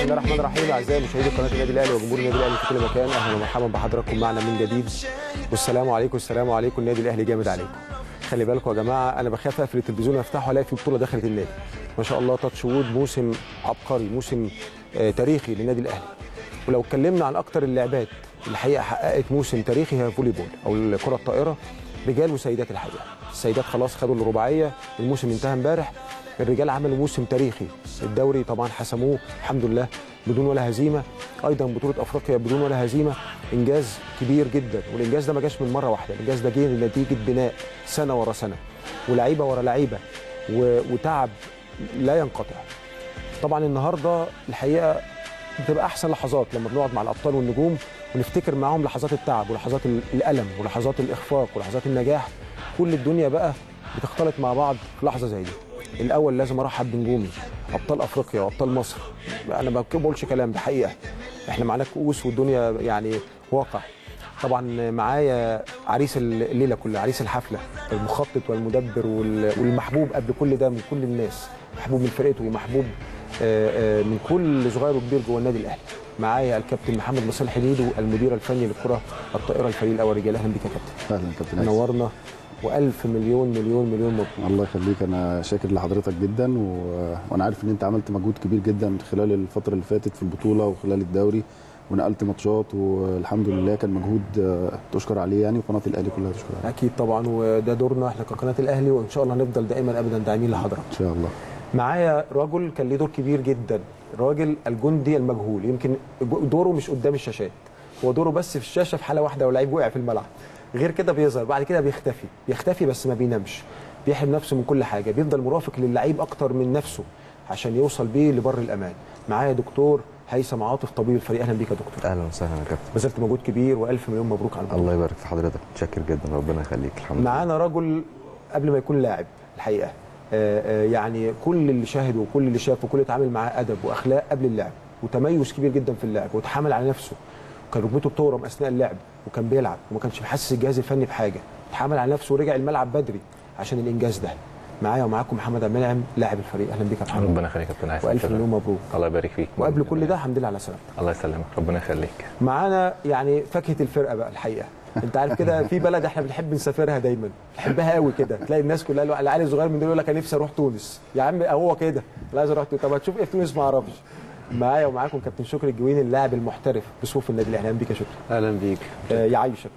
الله الرحمن الرحيم اعزائي مشاهدي قناه النادي الاهلي وجمهور النادي الاهلي في كل مكان اهلا ومرحبا بحضراتكم معنا من جديد والسلام عليكم السلام عليكم النادي الاهلي جامد عليكم خلي بالكم يا جماعه انا بخاف اقفل التلفزيون وافتحه الاقي في بطوله دخلت النادي ما شاء الله تاتش وود موسم عبقري موسم آه تاريخي للنادي الاهلي ولو اتكلمنا عن اكتر اللعبات الحقيقه حققت موسم تاريخي هي فولي بول او الكره الطائره رجال وسيدات الحقيقه السيدات خلاص خدوا الرباعيه الموسم انتهى امبارح الرجال عملوا موسم تاريخي الدوري طبعا حسموه الحمد لله بدون ولا هزيمه ايضا بطوله افريقيا بدون ولا هزيمه انجاز كبير جدا والانجاز ده ما جاش من مره واحده الانجاز ده جه نتيجه بناء سنه ورا سنه ولعيبه ورا لعيبه و- وتعب لا ينقطع طبعا النهارده الحقيقه بتبقى احسن لحظات لما بنقعد مع الابطال والنجوم ونفتكر معاهم لحظات التعب ولحظات الالم ولحظات الاخفاق ولحظات النجاح كل الدنيا بقى بتختلط مع بعض في لحظه زي دي الاول لازم ارحب بنجومي ابطال افريقيا وابطال مصر انا ما بقولش كلام ده حقيقه احنا معانا كؤوس والدنيا يعني واقع طبعا معايا عريس الليله كلها عريس الحفله المخطط والمدبر وال- والمحبوب قبل كل ده من كل الناس محبوب من فرقته ومحبوب آه، آه، من كل صغير وكبير جوه النادي الاهلي معايا الكابتن محمد مصالح حديد المدير الفني للكره الطائره الفريق الاول رجال اهلا بك يا كابتن اهلا كابتن أيسر. نورنا والف مليون مليون مليون مبروك الله يخليك انا شاكر لحضرتك جدا و... وانا عارف ان انت عملت مجهود كبير جدا خلال الفتره اللي فاتت في البطوله وخلال الدوري ونقلت ماتشات والحمد لله كان مجهود آه، تشكر عليه يعني وقناه الاهلي كلها تشكر عليه اكيد طبعا وده دورنا احنا كقناه الاهلي وان شاء الله هنفضل دائما ابدا داعمين لحضرتك ان شاء الله معايا رجل كان ليه دور كبير جدا راجل الجندي المجهول يمكن دوره مش قدام الشاشات هو دوره بس في الشاشه في حاله واحده ولعيب وقع في الملعب غير كده بيظهر بعد كده بيختفي بيختفي بس ما بينامش بيحرم نفسه من كل حاجه بيفضل مرافق للعيب اكتر من نفسه عشان يوصل بيه لبر الامان معايا دكتور هيثم عاطف طبيب الفريق اهلا بيك يا دكتور اهلا وسهلا يا كابتن بذلت مجهود كبير والف مليون مبروك على البطولة. الله يبارك في حضرتك متشكر جدا ربنا يخليك الحمد لله معانا رجل قبل ما يكون لاعب الحقيقه آه، آه، يعني كل اللي شاهده وكل اللي شافه وكل اللي اتعامل معاه ادب واخلاق قبل اللعب وتميز كبير جدا في اللعب وتحمل على نفسه وكان ركبته بتورم اثناء اللعب وكان بيلعب وما كانش محسس الجهاز الفني بحاجه اتحمل على نفسه ورجع الملعب بدري عشان الانجاز ده معايا ومعاكم محمد عبد المنعم لاعب الفريق اهلا بك يا محمد ربنا يخليك يا كابتن عايز والف مليون مبروك الله يبارك فيك وقبل كل ده الحمد لله على سلامتك الله يسلمك ربنا يخليك معانا يعني فاكهه الفرقه بقى الحقيقه انت عارف كده في بلد احنا بنحب نسافرها دايما نحبها قوي كده تلاقي الناس كلها الو- العيال الصغير من دول يقول لك انا نفسي اروح تونس يا عم هو كده لا عايز اروح تونس طب هتشوف ايه في تونس ما اعرفش معايا ومعاكم كابتن شكري الجويني اللاعب المحترف بصفوف النادي الاهلي اهلا بيك يا شكري اهلا بيك آه يعيشك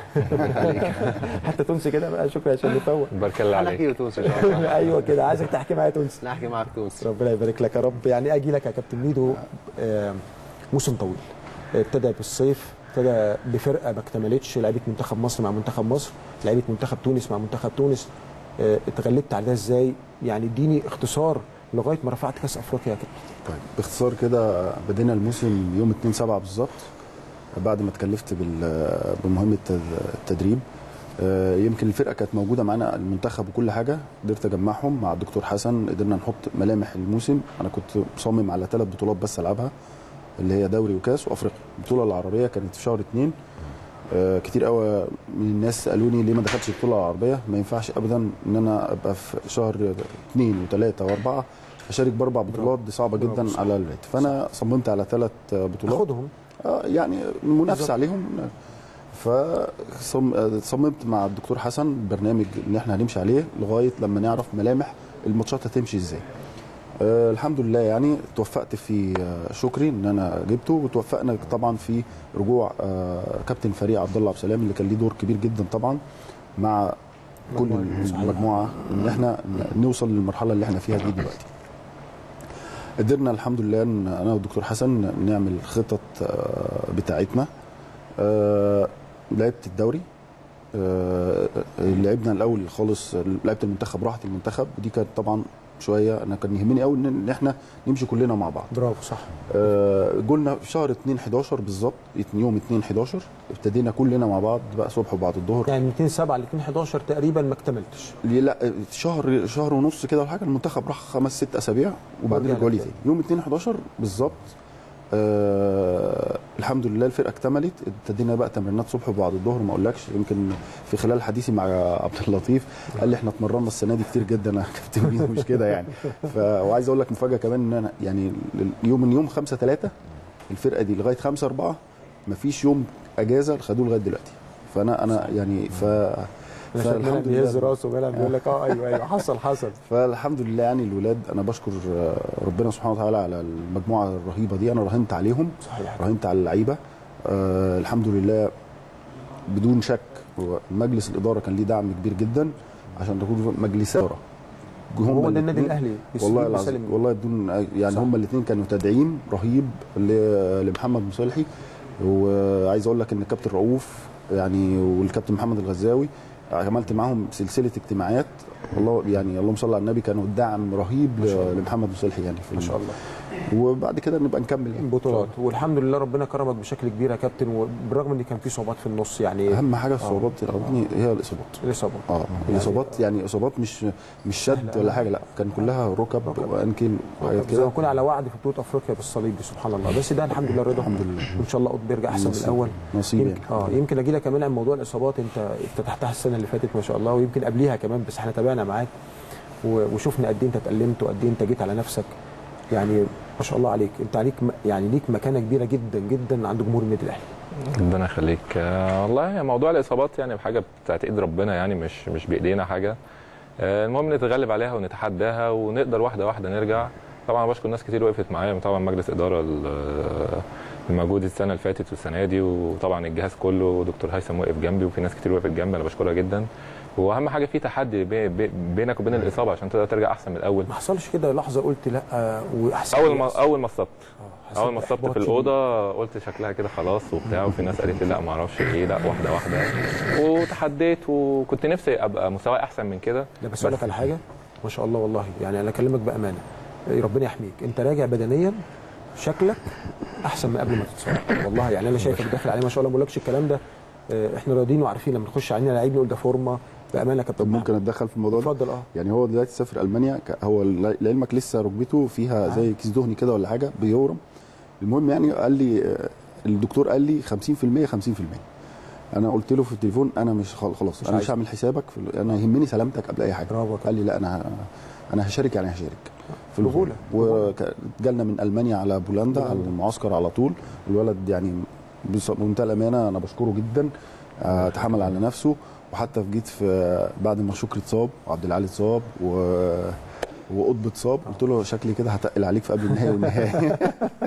حتى تونسي كده بقى شكري عشان نفوق بارك الله عليك هنحكي تونس ان شاء الله ايوه كده عايزك تحكي معايا تونسي نحكي معك تونس ربنا يبارك لك يا رب يعني اجي لك يا كابتن ميدو آه، موسم طويل ابتدى بالصيف ابتدى بفرقه ما اكتملتش لعيبه منتخب مصر مع منتخب مصر لعيبه منتخب تونس مع منتخب تونس آه، اتغلبت على ده ازاي يعني اديني اختصار لغايه ما رفعت كاس افريقيا يا كابتن طيب باختصار كده بدينا الموسم يوم 2 7 بالظبط بعد ما اتكلفت بال- بمهمه التد- التدريب آه، يمكن الفرقه كانت موجوده معانا المنتخب وكل حاجه قدرت اجمعهم مع الدكتور حسن قدرنا نحط ملامح الموسم انا كنت مصمم على ثلاث بطولات بس العبها اللي هي دوري وكاس وافريقيا البطوله العربيه كانت في شهر اثنين آه، كتير قوي من الناس سالوني ليه ما دخلتش البطوله العربيه ما ينفعش ابدا ان انا ابقى في شهر اثنين وثلاثه واربعه اشارك باربع بطولات دي صعبه برافو، جدا صح. على البيت فانا صممت على ثلاث بطولات خدهم آه، يعني منافسه بالظبط. عليهم فصممت مع الدكتور حسن برنامج ان احنا هنمشي عليه لغايه لما نعرف ملامح الماتشات هتمشي ازاي آه الحمد لله يعني توفقت في آه شكري ان انا جبته وتوفقنا طبعا في رجوع آه كابتن فريق عبد الله عبد السلام اللي كان ليه دور كبير جدا طبعا مع كل مجموعة. صحيح. المجموعه ان احنا نوصل للمرحله اللي احنا فيها دي دلوقتي قدرنا الحمد لله ان انا والدكتور حسن نعمل خطط آه، بتاعتنا آه، لعبت الدوري آه، لعبنا الاول خالص لعبت المنتخب راحت المنتخب ودي كانت طبعا شويه انا كان يهمني قوي ان إن احنا نمشي كلنا مع بعض برافو صح آه، قلنا في شهر 2 11 بالظبط يوم 2 11 ابتدينا كلنا مع بعض بقى صبح وبعد الظهر يعني 207 ل 211 تقريبا ما اكتملتش ليه لا شهر شهر ونص كده ولا حاجه المنتخب راح خمس ست اسابيع وبعدين ورجعنا رجعوا لي تاني. تاني يوم 2 11 بالظبط آه الحمد لله الفرقه اكتملت ابتدينا بقى تمرينات صبح وبعد الظهر ما اقولكش يمكن في خلال حديثي مع عبد اللطيف قال لي احنا اتمرنا السنه دي كتير جدا يا كابتن ميدو مش كده يعني ف... وعايز اقول لك مفاجاه كمان ان انا يعني يوم من يوم 5 3 الفرقه دي لغايه 5 4 مفيش يوم اجازه خدوه لغايه دلوقتي فانا انا يعني ف فالحمد بيهز راسه وبيلعب بيقول لك اه ايوه ايوه حصل حصل فالحمد لله يعني الولاد انا بشكر ربنا سبحانه وتعالى على المجموعه الرهيبه دي انا راهنت عليهم صحيح راهنت على اللعيبه آه الحمد لله بدون شك مجلس الاداره كان ليه دعم كبير جدا عشان تكون مجلس اداره هو ده النادي الاهلي والله العظيم والله بدون يعني هم الاثنين كانوا تدعيم رهيب لمحمد مصلحي وعايز اقول لك ان الكابتن رؤوف يعني والكابتن محمد الغزاوي عملت معاهم سلسله اجتماعات الله يعني اللهم صل على النبي كانوا دعم رهيب لمحمد مصلحي يعني في ما شاء الله وبعد كده نبقى نكمل يعني بطولات والحمد لله ربنا كرمك بشكل كبير يا كابتن وبالرغم ان كان في صعوبات في النص يعني اهم حاجه الصعوبات هي الاصابات الاصابات اه الاصابات يعني اصابات مش مش شد ولا حاجه لا كان كلها ركب وانكل وحاجات كده كنا على وعد في بطوله افريقيا بالصليب دي سبحان الله بس ده الحمد لله رضا الحمد لله وان شاء الله قط بيرجع احسن من الاول نصيب يمكن اه يمكن اجي لك كمان عن موضوع الاصابات انت افتتحتها السنه اللي فاتت ما شاء الله ويمكن قبليها كمان بس احنا تابعنا معاك وشفنا قد ايه انت اتألمت وقد ايه انت جيت على نفسك يعني ما شاء الله عليك انت عليك يعني ليك مكانه كبيره جدا جدا عند جمهور النادي الاهلي ربنا يخليك والله موضوع الاصابات يعني بحاجه بتاعت ايد ربنا يعني مش مش بايدينا حاجه المهم نتغلب عليها ونتحداها ونقدر واحده واحده نرجع طبعا بشكر ناس كتير وقفت معايا طبعا مجلس اداره الموجود السنه اللي فاتت والسنه دي وطبعا الجهاز كله دكتور هيثم وقف جنبي وفي ناس كتير وقفت جنبي انا بشكرها جدا واهم حاجه في تحدي بي بينك وبين الاصابه عشان تقدر ترجع احسن من الاول ما حصلش كده لحظه قلت لا واحسن اول ما اول ما اتصبت اول ما اتصبت في الاوضه قلت شكلها كده خلاص وبتاع وفي ناس قالت لي لا ما اعرفش ايه لا واحده واحده وتحديت وكنت نفسي ابقى مستواي احسن من كده لا بس اقول لك على حاجه ما شاء الله والله يعني انا اكلمك بامانه ربنا يحميك انت راجع بدنيا شكلك احسن من قبل ما تتصاب والله يعني انا شايفك داخل عليه ما شاء الله ما بقولكش الكلام ده احنا راضيين وعارفين لما نخش علينا لعيب نقول ده فورمه بامانه كابتن طب ممكن اتدخل في الموضوع ده اتفضل اه يعني هو دلوقتي سافر المانيا هو لعلمك لسه ركبته فيها زي كيس دهني كده ولا حاجه بيورم المهم يعني قال لي الدكتور قال لي 50% 50% انا قلت له في التليفون انا مش خلاص مش انا مش هعمل حسابك في انا يهمني سلامتك قبل اي حاجه برافو قال لي لا انا انا هشارك يعني هشارك في البطوله وجالنا من المانيا على بولندا على المعسكر على طول الولد يعني بمنتهى الامانه انا بشكره جدا تحمل على نفسه وحتى في جيت في بعد ما شكري اتصاب وعبد العالي اتصاب و وقطب اتصاب قلت له شكلي كده هتقل عليك في قبل النهائي والنهائي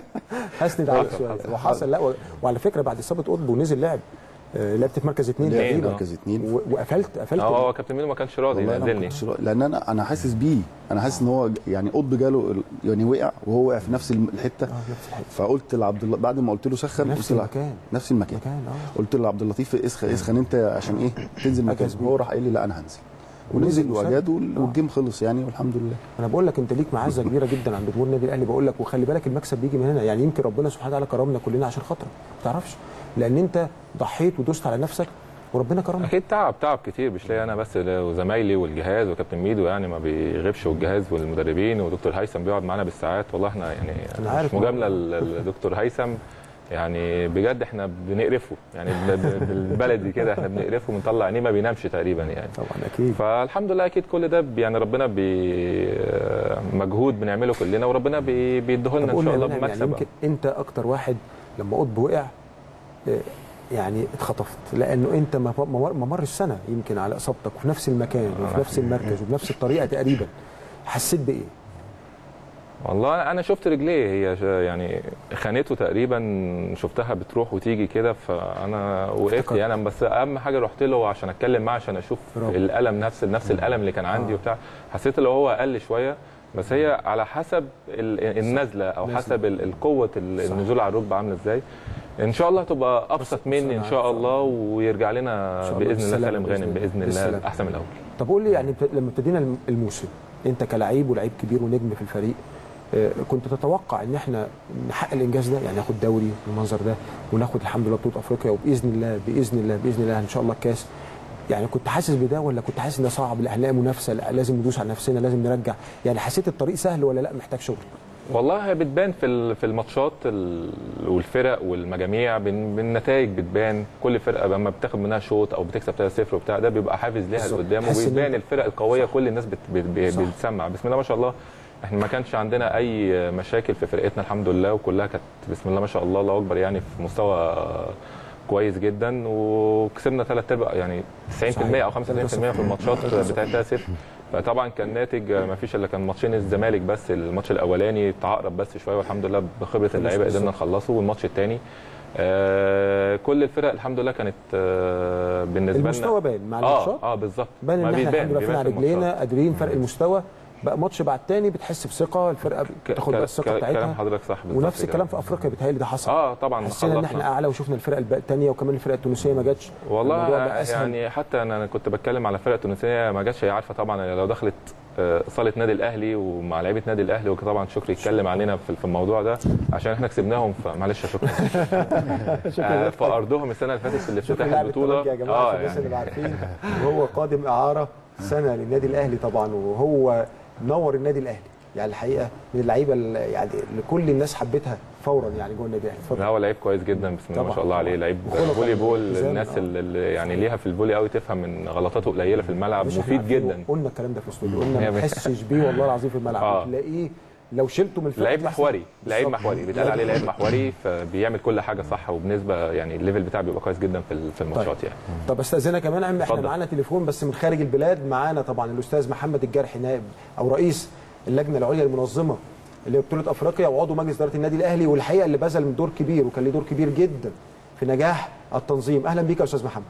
هسند عليك شويه وحصل لا وعلى فكره بعد اصابه قطب ونزل لعب لعبت في مركز اثنين تقريبا مركز اثنين وقفلت قفلت هو كابتن ميدو ما كانش راضي ينزلني لان انا انا حاسس بيه انا حاسس ان هو يعني قطب جاله يعني وقع وهو وقع في نفس الحته اه نفس الحته فقلت لعبد الله بعد ما قلت له سخن نفس قلت له المكان نفس المكان مكان اه قلت لعبد اللطيف اسخن اسخن انت عشان ايه تنزل مكان أجهز بيه. هو راح قال لي لا انا هنزل ونزل ونزل وسد. واجاد آه. والجيم خلص يعني والحمد لله انا بقول لك انت ليك معزه كبيره جدا عند جمهور النادي الاهلي بقول لك وخلي بالك المكسب بيجي من هنا يعني يمكن ربنا سبحانه وتعالى كرمنا كلنا عشان خاطرك ما تعرفش لان انت ضحيت ودوست على نفسك وربنا كرمك اكيد تعب تعب كتير مش ليا انا بس لا، وزمايلي والجهاز وكابتن ميدو يعني ما بيغيبش والجهاز والمدربين ودكتور هيثم بيقعد معانا بالساعات والله احنا يعني أنا عارف مش مجامله للدكتور هيثم يعني بجد احنا بنقرفه يعني ب- ب- بالبلدي كده احنا بنقرفه بنطلع عينيه ما بينامش تقريبا يعني طبعا اكيد فالحمد لله اكيد كل ده بي- يعني ربنا بي مجهود بنعمله كلنا وربنا بي- بيديهولنا طب ان قول شاء لي الله يا منعم، يعني بمكسب يمكن انت اكتر واحد لما قطب وقع آه، يعني اتخطفت لانه انت ما ما- ما مرش سنه يمكن على اصابتك وفي نفس المكان وفي نفس المركز وبنفس الطريقه تقريبا حسيت بايه؟ والله انا شفت رجليه هي ش- يعني خانته تقريبا شفتها بتروح وتيجي كده فانا وقفت افتكرت. يعني بس اهم حاجه رحت له عشان اتكلم معاه عشان اشوف برافو. الالم نفس نفس الالم اللي كان عندي آه. وبتاع حسيت اللي هو اقل شويه بس هي على حسب ال- النزله او نزلة. حسب ال- القوه ال- صح. النزول على الركبه عامله ازاي ان شاء الله تبقى ابسط مني ان شاء الله ويرجع لنا إن شاء الله باذن الله بالسلامة سالم غانم بإذن الله. باذن الله بالسلامة. احسن من الاول طب قول لي يعني بت- لما ابتدينا الم- الموسم انت كلاعب ولعيب كبير ونجم في الفريق آه، كنت تتوقع ان احنا نحقق الانجاز ده يعني ناخد دوري بالمنظر ده وناخد الحمد لله بطوله افريقيا وباذن الله باذن الله باذن الله ان شاء الله الكاس يعني كنت حاسس بده ولا كنت حاسس ان ده صعب لا هنلاقي منافسه لا لازم ندوس على نفسنا لازم نرجع يعني حسيت الطريق سهل ولا لا محتاج شغل والله هي بتبان في ال- في الماتشات ال- والفرق والمجاميع بن- بالنتائج بتبان كل فرقه لما بتاخد منها شوط او بتكسب 3-0 وبتاع ده بيبقى حافز ليها بالظبط. لقدام تحس إن وبيبان أنت- الفرق القويه كل الناس بت بت بت صح. بتسمع بسم الله ما شاء الله احنا ما كانش عندنا اي مشاكل في فرقتنا الحمد لله وكلها كانت بسم الله ما شاء الله الله اكبر يعني في مستوى كويس جدا وكسبنا ثلاث ارباع يعني 90% او 95% في الماتشات بتاعتها صفر فطبعا كان ناتج ما فيش الا كان ماتشين الزمالك بس الماتش الاولاني تعقرب بس شويه والحمد لله بخبره اللعيبه قدرنا نخلصه والماتش الثاني آه كل الفرق الحمد لله كانت آه بالنسبه لنا المستوى باين مع الماتشات اه اه بالظبط بان ما ان احنا بيبان- الحمد لله بيبان واقفين في على رجلينا الماتشات. قادرين فرق المستوى بقى ماتش بعد تاني بتحس بثقه الفرقه ك- بتاخد بقى ك- الثقه كلام بتاعتها حضرتك صح بالظبط ونفس كده. الكلام في افريقيا بيتهيألي ده حصل اه طبعا حسينا ان احنا خلصنا. اعلى وشفنا الفرق الب- الثانيه وكمان الفرق التونسيه ما جاتش والله الموضوع بقى أسهل. يعني حتى انا أنا كنت بتكلم على فرق تونسيه ما جاتش هي عارفه طبعا لو دخلت آه، صاله نادي الاهلي ومع لعيبه نادي الاهلي وطبعا شكري يتكلم علينا في في الموضوع ده عشان احنا كسبناهم فمعلش يا شكري آه، في ارضهم السنه اللي فاتت في الافتتاح لاعب البطوله الترجي يا جماعه عشان الناس اللي عارفين وهو قادم اعاره سنه للنادي الاهلي طبعا وهو نور النادي الاهلي يعني الحقيقه من اللعيبه اللي يعني اللي كل الناس حبتها فورا يعني جوه النادي الاهلي اتفضل لا هو لعيب كويس جدا بسم الله ما طبعاً، شاء الله عليه طبعاً. لعيب وخلق فولي بول التزام، الناس آه. اللي اللي يعني ليها في الفولي قوي تفهم من غلطاته قليله في الملعب مش إحنا مفيد عارفين جدا قلنا الكلام ده في الاستوديو قلنا هي ما بس- تحسش بيه والله العظيم في الملعب آه. تلاقيه لو شلته من الفرقه لعيب تحس- محوري لعيب بالظبط. محوري بيتقال عليه لعيب محوري فبيعمل كل حاجه صح وبنسبه يعني الليفل بتاعه بيبقى كويس جدا في ال- في الماتشات يعني طب استاذنك كمان عم احنا اتفضل. معانا تليفون بس من خارج البلاد معانا طبعا الاستاذ محمد الجرحي نائب او رئيس اللجنه العليا المنظمه اللي هي بطوله افريقيا وعضو مجلس اداره النادي الاهلي والحقيقه اللي بذل من دور كبير وكان له دور كبير جدا في نجاح التنظيم اهلا بيك يا استاذ محمد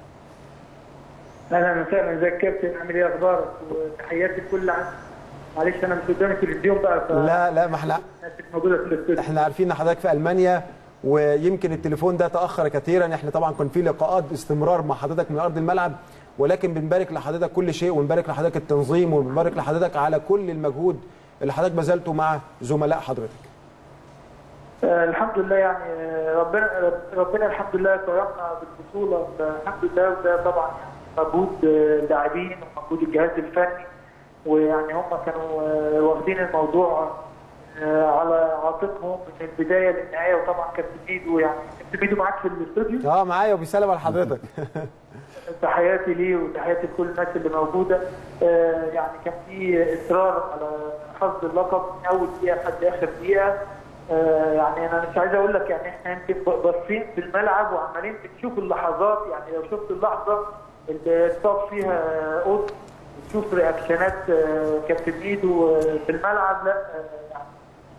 اهلا وسهلا ازيك يا كابتن عامل ايه اخبارك وتحياتي لكل عام معلش انا مش قدام التلفزيون بقى ف لا لا ما احنا الناس اللي موجوده في الاستوديو احنا عارفين ان حضرتك في المانيا ويمكن التليفون ده تاخر كثيرا احنا طبعا كان في لقاءات باستمرار مع حضرتك من ارض الملعب ولكن بنبارك لحضرتك كل شيء ونبارك لحضرتك التنظيم وبنبارك لحضرتك على كل المجهود اللي حضرتك بذلته مع زملاء حضرتك آه الحمد لله يعني آه، ربنا ربنا الحمد لله كرمنا بالبطوله الحمد لله وده طبعا يعني مجهود آه، اللاعبين ومجهود الجهاز الفني ويعني هم كانوا آه، واخدين الموضوع آه، على عاتقهم من البدايه للنهايه وطبعا كابتن ميدو يعني كابتن ميدو معاك في الاستوديو اه معايا وبيسلم على حضرتك تحياتي ليه وتحياتي لكل الناس اللي موجوده آه، يعني كان في اصرار على حصد اللقب من اول دقيقه لحد اخر دقيقه آه، يعني انا مش عايز اقول لك يعني احنا يمكن باصين في الملعب وعمالين بنشوف اللحظات يعني لو شفت اللحظه اللي اتصاب فيها اوض تشوف رياكشنات آه، كابتن ميدو آه، في الملعب لا آه، يعني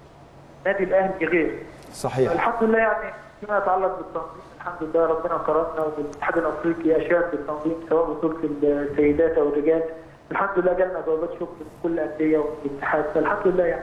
نادي الاهلي غير صحيح الحمد لله يعني فيما يتعلق بالتنظيم الحمد لله ربنا كرمنا وبالاتحاد الافريقي اشاد بالتنظيم سواء بطوله السيدات او الرجال الحمد لله جالنا جوابات شكر من كل الانديه والاتحاد فالحمد لله يعني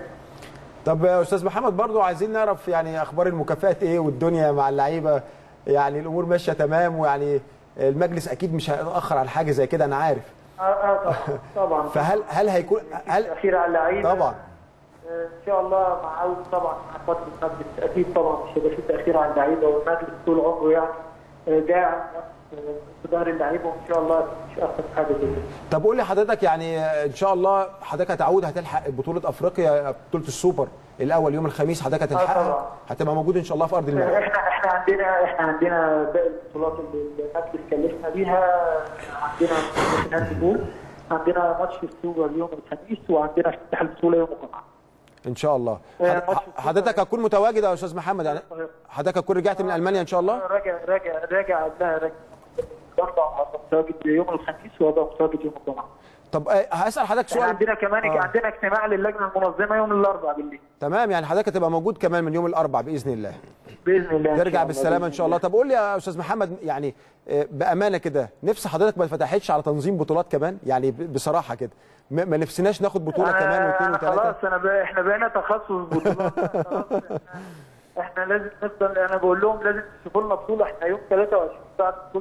طب يا استاذ محمد برضو عايزين نعرف يعني اخبار المكافآت ايه والدنيا مع اللعيبه يعني الامور ماشيه تمام ويعني المجلس اكيد مش هيتاخر على حاجه زي كده انا عارف اه اه طبعا طبعا فهل هل هيكون هل الاخير على اللعيبه طبعا آه، ان شاء الله مع عود طبعا مع فتره المجلس اكيد طبعا مش هيبقى في تاخير على اللعيبه والمجلس طول عمره يعني آه، داعم آه، في ظهر اللعيبه وان شاء الله مش اخر حاجه زي كده طب قول لي حضرتك يعني ان شاء الله حضرتك هتعود هتلحق بطوله افريقيا بطوله السوبر الاول يوم الخميس حضرتك طبعا. هتلحقها هتبقى موجود ان شاء الله في ارض الملعب احنا احنا عندنا احنا عندنا باقي البطولات اللي المجلس كلفنا بيها عندنا نهائي البول عندنا ماتش السوبر يوم الخميس وعندنا افتتاح البطوله يوم الجمعه ان شاء الله آه، حض- ماتش حضرتك هتكون متواجد يا استاذ محمد يعني حضرتك هتكون رجعت من المانيا ان شاء الله راجع راجع راجع قبلها راجع برضه هبقى متواجد يوم الخميس وهبقى متواجد يوم الجمعه طب آه، هسال حضرتك احنا سؤال عندنا كمان آه. عندنا اجتماع للجنه المنظمه يوم الاربعاء بالليل تمام يعني حضرتك هتبقى موجود كمان من يوم الاربع باذن الله باذن الله إن شاء ترجع الله، بالسلامه ان بإذن شاء الله طب قول لي يا استاذ محمد يعني آه، بامانه كده نفس حضرتك ما فتحتش على تنظيم بطولات كمان يعني ب- بصراحه كده ما ما نفسناش ناخد بطوله أنا- كمان واثنين أنا وثلاثه خلاص انا بقى احنا بقينا تخصص بطولات خلاص إحنا- احنا لازم نفضل انا بقول لهم لازم تشوفوا لنا بطوله احنا يوم 23 بعد بطوله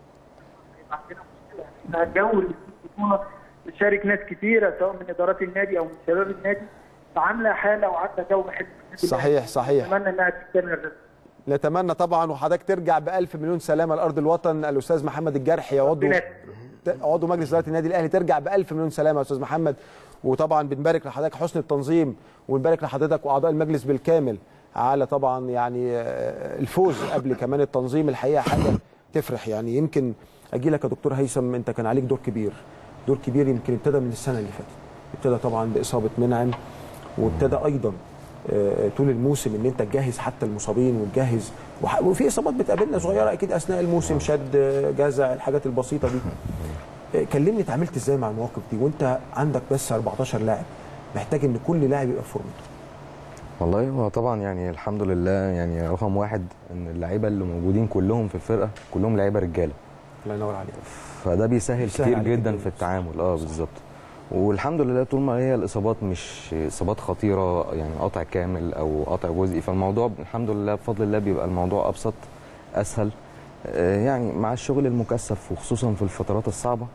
هيبقى عندنا مشكله احنا الجو اللي فيه بطوله بتشارك ناس كتيره سواء من ادارات النادي او من شباب النادي عامله حاله وعامله جو حلو في النادي صحيح صحيح اتمنى انها تستمر نتمنى طبعا وحضرتك ترجع بألف مليون سلامه لارض الوطن الاستاذ محمد الجرحي عضو ربنا عضو مجلس اداره النادي الاهلي ترجع بألف مليون سلامه يا استاذ محمد وطبعا بنبارك لحضرتك حسن التنظيم ونبارك لحضرتك واعضاء المجلس بالكامل على طبعا يعني آه، الفوز قبل كمان التنظيم الحقيقه حاجه تفرح يعني يمكن اجي لك يا دكتور هيثم انت كان عليك دور كبير دور كبير يمكن ابتدى من السنه اللي فاتت ابتدى طبعا باصابه منعم وابتدى ايضا آه، طول الموسم ان انت تجهز حتى المصابين وتجهز وح- وفي اصابات بتقابلنا صغيره اكيد اثناء الموسم شد آه، جزع الحاجات البسيطه دي آه، كلمني اتعاملت ازاي مع المواقف دي وانت عندك بس 14 لاعب محتاج ان كل لاعب يبقى في فورمته والله هو طبعا يعني الحمد لله يعني رقم واحد ان اللعيبه اللي موجودين كلهم في الفرقه كلهم لعيبه رجاله الله ينور عليك فده بيسهل بيسهل كتير عليك جدا جداً. في التعامل اه بالظبط والحمد لله طول ما هي الاصابات مش اصابات خطيره يعني قطع كامل او قطع جزئي فالموضوع الحمد لله بفضل الله بيبقى الموضوع ابسط اسهل آه، يعني مع الشغل المكثف وخصوصا في الفترات الصعبه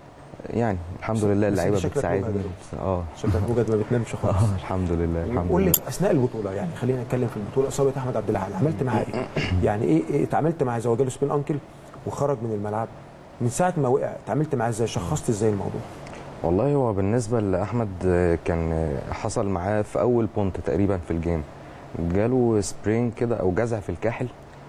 يعني الحمد لله بس اللعيبه شكلك بتساعدني مجهد. اه شكلك موجد ما بتنامش خالص اه الحمد لله الحمد قول لي لله اثناء البطوله يعني خلينا نتكلم في البطوله اصابه احمد عبد العال عملت معاه ايه؟ يعني ايه إيه اتعاملت مع زواجاله سبين انكل وخرج من الملعب من ساعه ما وقع اتعاملت معاه ازاي؟ شخصت ازاي الموضوع؟ والله هو بالنسبة لأحمد آه، كان آه، حصل معاه في أول بونت تقريبا في الجيم جاله سبرين كده أو جزع في الكاحل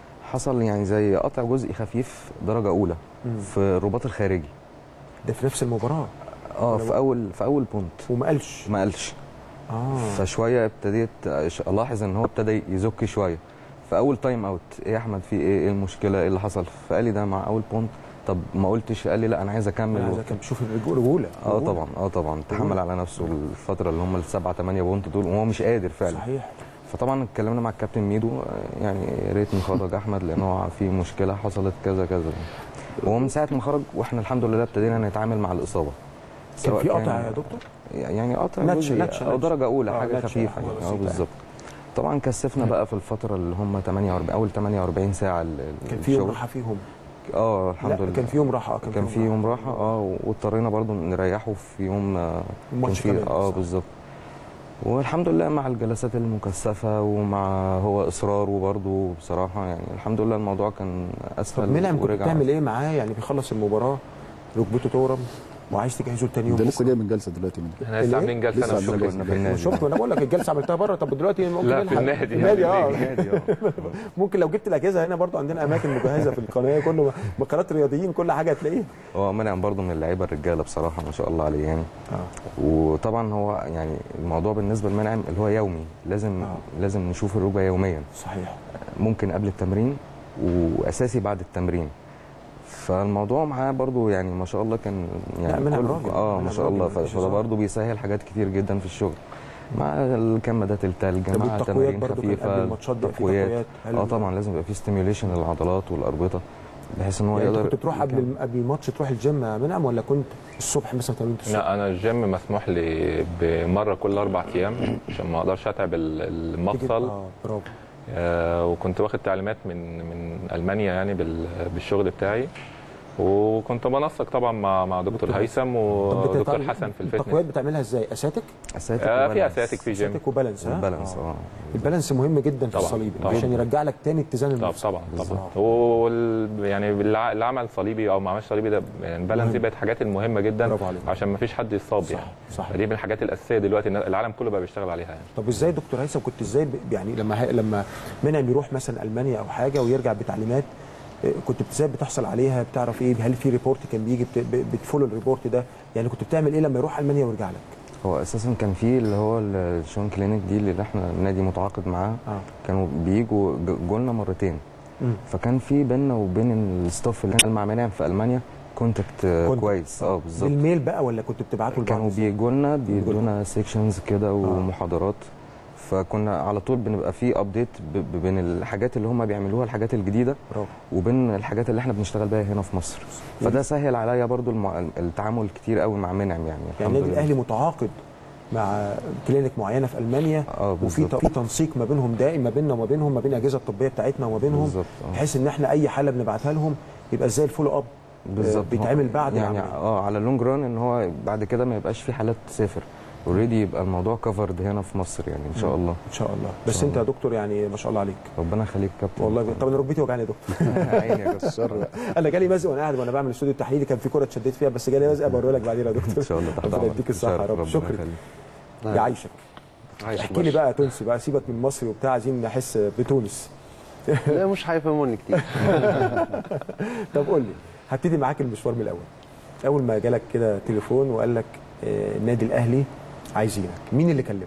حصل يعني زي قطع جزئي خفيف درجة أولى في الرباط الخارجي ده في نفس المباراه اه في أول في أول بونت وما قالش ما قالش اه فشوية ابتديت أش- ألاحظ إن هو ابتدى يزك شوية في أول تايم أوت إيه يا أحمد في إيه إيه المشكلة إيه اللي حصل فقال لي ده مع أول بونت طب ما قلتش قال لي لا أنا عايز أكمل انا عايز و- كان بشوف الرجوله اه طبعا اه طبعا تحمل على نفسه الفتره اللي هم السبعه ثمانيه بونت دول وهو مش قادر فعلا صحيح فطبعا اتكلمنا مع الكابتن ميدو آه، يعني يا ريت نخرج احمد لان هو في مشكله حصلت كذا كذا وهو من ساعه ما خرج واحنا الحمد لله ابتدينا نتعامل مع الاصابه كان سواء في قطع يا دكتور؟ يعني قطع نتش- جزئي نتش- او نتش. درجه اولى آه، حاجه نتش، خفيفه حاجة يعني بسيطة اه بالظبط طبعا كثفنا بقى في الفتره اللي هم 48 اول 48 ساعه ال- كان في يوم الشغل. راحه فيهم اه الحمد لا لله كان في يوم راحه آه، كان في يوم راحه اه واضطرينا برضو نريحه في يوم آه، كان الماتش في كمان اه صح. بالظبط والحمد لله مع الجلسات المكثفه ومع هو اصراره برضو بصراحه يعني الحمد لله الموضوع كان اسهل طب منعم كنت ورجع بتعمل ايه معاه يعني بيخلص المباراه ركبته تورم وعايز تجهزه لتاني يوم ده لسه بكرة. جاي من جلسه دلوقتي من احنا لسه ليه؟ عاملين جلسه لسه انا عاملين والشغل كنا في النادي شفت ما انا بقول لك الجلسه عملتها بره طب دلوقتي ممكن لا في نلحق. النادي في النادي اه النادي اه ممكن لو جبت الاجهزه هنا برضو عندنا اماكن مجهزه في القناه كله مقالات رياضيين كل حاجه هتلاقيها هو منعم برضو من اللعيبه الرجاله بصراحه ما شاء الله عليه يعني اه وطبعا هو يعني الموضوع بالنسبه لمنعم اللي هو يومي لازم آه. لازم نشوف الركبه يوميا صحيح ممكن قبل التمرين واساسي بعد التمرين فالموضوع معاه برضو يعني ما شاء الله كان يعني منعم كل- راجل، اه منعم ما شاء الله راجل، مفيش فده هزار. برضو بيسهل حاجات كتير جدا في الشغل مع الكمادات التلج طب مع التقويات تمارين برضو كان قبل خفيفه الماتشات دي في تقويات. تقويات هل- اه طبعا لازم يبقى في ستيميوليشن للعضلات والاربطه بحيث ان هو يعني انت يقدر كنت بتروح قبل الم- قبل الماتش تروح الجيم يا منعم ولا كنت الصبح مثلا تمرين الصبح؟ لا انا الجيم مسموح لي بمره كل اربع ايام عشان ما اقدرش اتعب ال- تيجي- المفصل اه برافو آه، وكنت واخد تعليمات من من المانيا يعني بال- بالشغل بتاعي وكنت بنسق طبعا مع مع دكتور دكتور هيثم طب ودكتور بتتعلم- حسن في التقويات الفتنس بتعملها ازاي؟ اساتك؟ اساتيك آه، في وبالانس. اساتك في جيم اساتك وبالانس ها؟ بالانس آه. اه البالانس مهم جدا في طبعاً، الصليبي طبعاً. عشان يرجع لك تاني اتزان طب المفصل طبعا طبعا بالظبط. وال يعني بالع- اللي عمل صليبي او ما عملش صليبي ده يعني البالانس دي مهم. بقت حاجات المهمه جدا برافو عليك. عشان ما فيش حد يصاب صح، يعني صح. دي من الحاجات الاساسيه دلوقتي إن العالم كله بقى بيشتغل عليها يعني طب ازاي دكتور هيثم كنت ازاي ب- يعني لما هي- لما منعم يروح مثلا المانيا او حاجه ويرجع بتعليمات إيه، كنت ازاي بتحصل عليها بتعرف ايه هل في ريبورت كان بيجي بت- ب- بتفولو الريبورت ده يعني كنت بتعمل ايه لما يروح المانيا ويرجع لك هو اساسا كان في اللي هو الشون كلينيك دي اللي احنا النادي متعاقد معاه اه كانوا بيجوا ج- جولنا مرتين مم. فكان في بيننا وبين الستاف اللي كان مع منعم في المانيا كونتاكت آه، كونتاكت. كويس اه بالظبط بالميل بقى ولا كنت بتبعته لبعض كانوا إزاي؟ بيجوا لنا بيدونا سيكشنز كده ومحاضرات فكنا على طول بنبقى في ابديت بين الحاجات اللي هم بيعملوها الحاجات الجديده برافو وبين الحاجات اللي احنا بنشتغل بيها هنا في مصر فده سهل عليا برضو المع... التعامل كتير قوي مع منعم يعني يعني الحمد النادي لله الاهلي متعاقد مع كلينيك معينه في المانيا اه وفي بالظبط في تنسيق ما بينهم دائم ما بيننا وما بينهم ما بين الاجهزه الطبيه بتاعتنا وما بينهم بالظبط اه بحيث ان احنا اي حاله بنبعتها لهم يبقى ازاي الفولو اب بالظبط بيتعمل بعد يعني العملية. اه على اللونج ران ان هو بعد كده ما يبقاش في حالات تسافر اوريدي يبقى الموضوع كفرد هنا في مصر يعني ان شاء الله ان شاء الله بس شاء انت يا دكتور يعني ما شاء الله عليك ربنا يخليك كابتن والله طب انا ركبتي وجعاني يا دكتور عيني يا كابتن الشر انا جالي مزق وانا قاعد وانا بعمل الاستوديو التحليلي كان في كره اتشديت فيها بس جالي مزق بوريه لك بعدين يا دكتور ان شاء الله تحت ربنا أمرك. يديك الصحه يا شرف، رب ربنا شكرا يخليك. يعيشك عايش احكي لي بقى تونسي بقى سيبك من مصري وبتاع عايزين نحس بتونس لا مش هيفهموني كتير طب قول لي هبتدي معاك المشوار من الاول اول ما جالك كده تليفون وقال لك آه، النادي الاهلي عايزينك مين اللي كلمك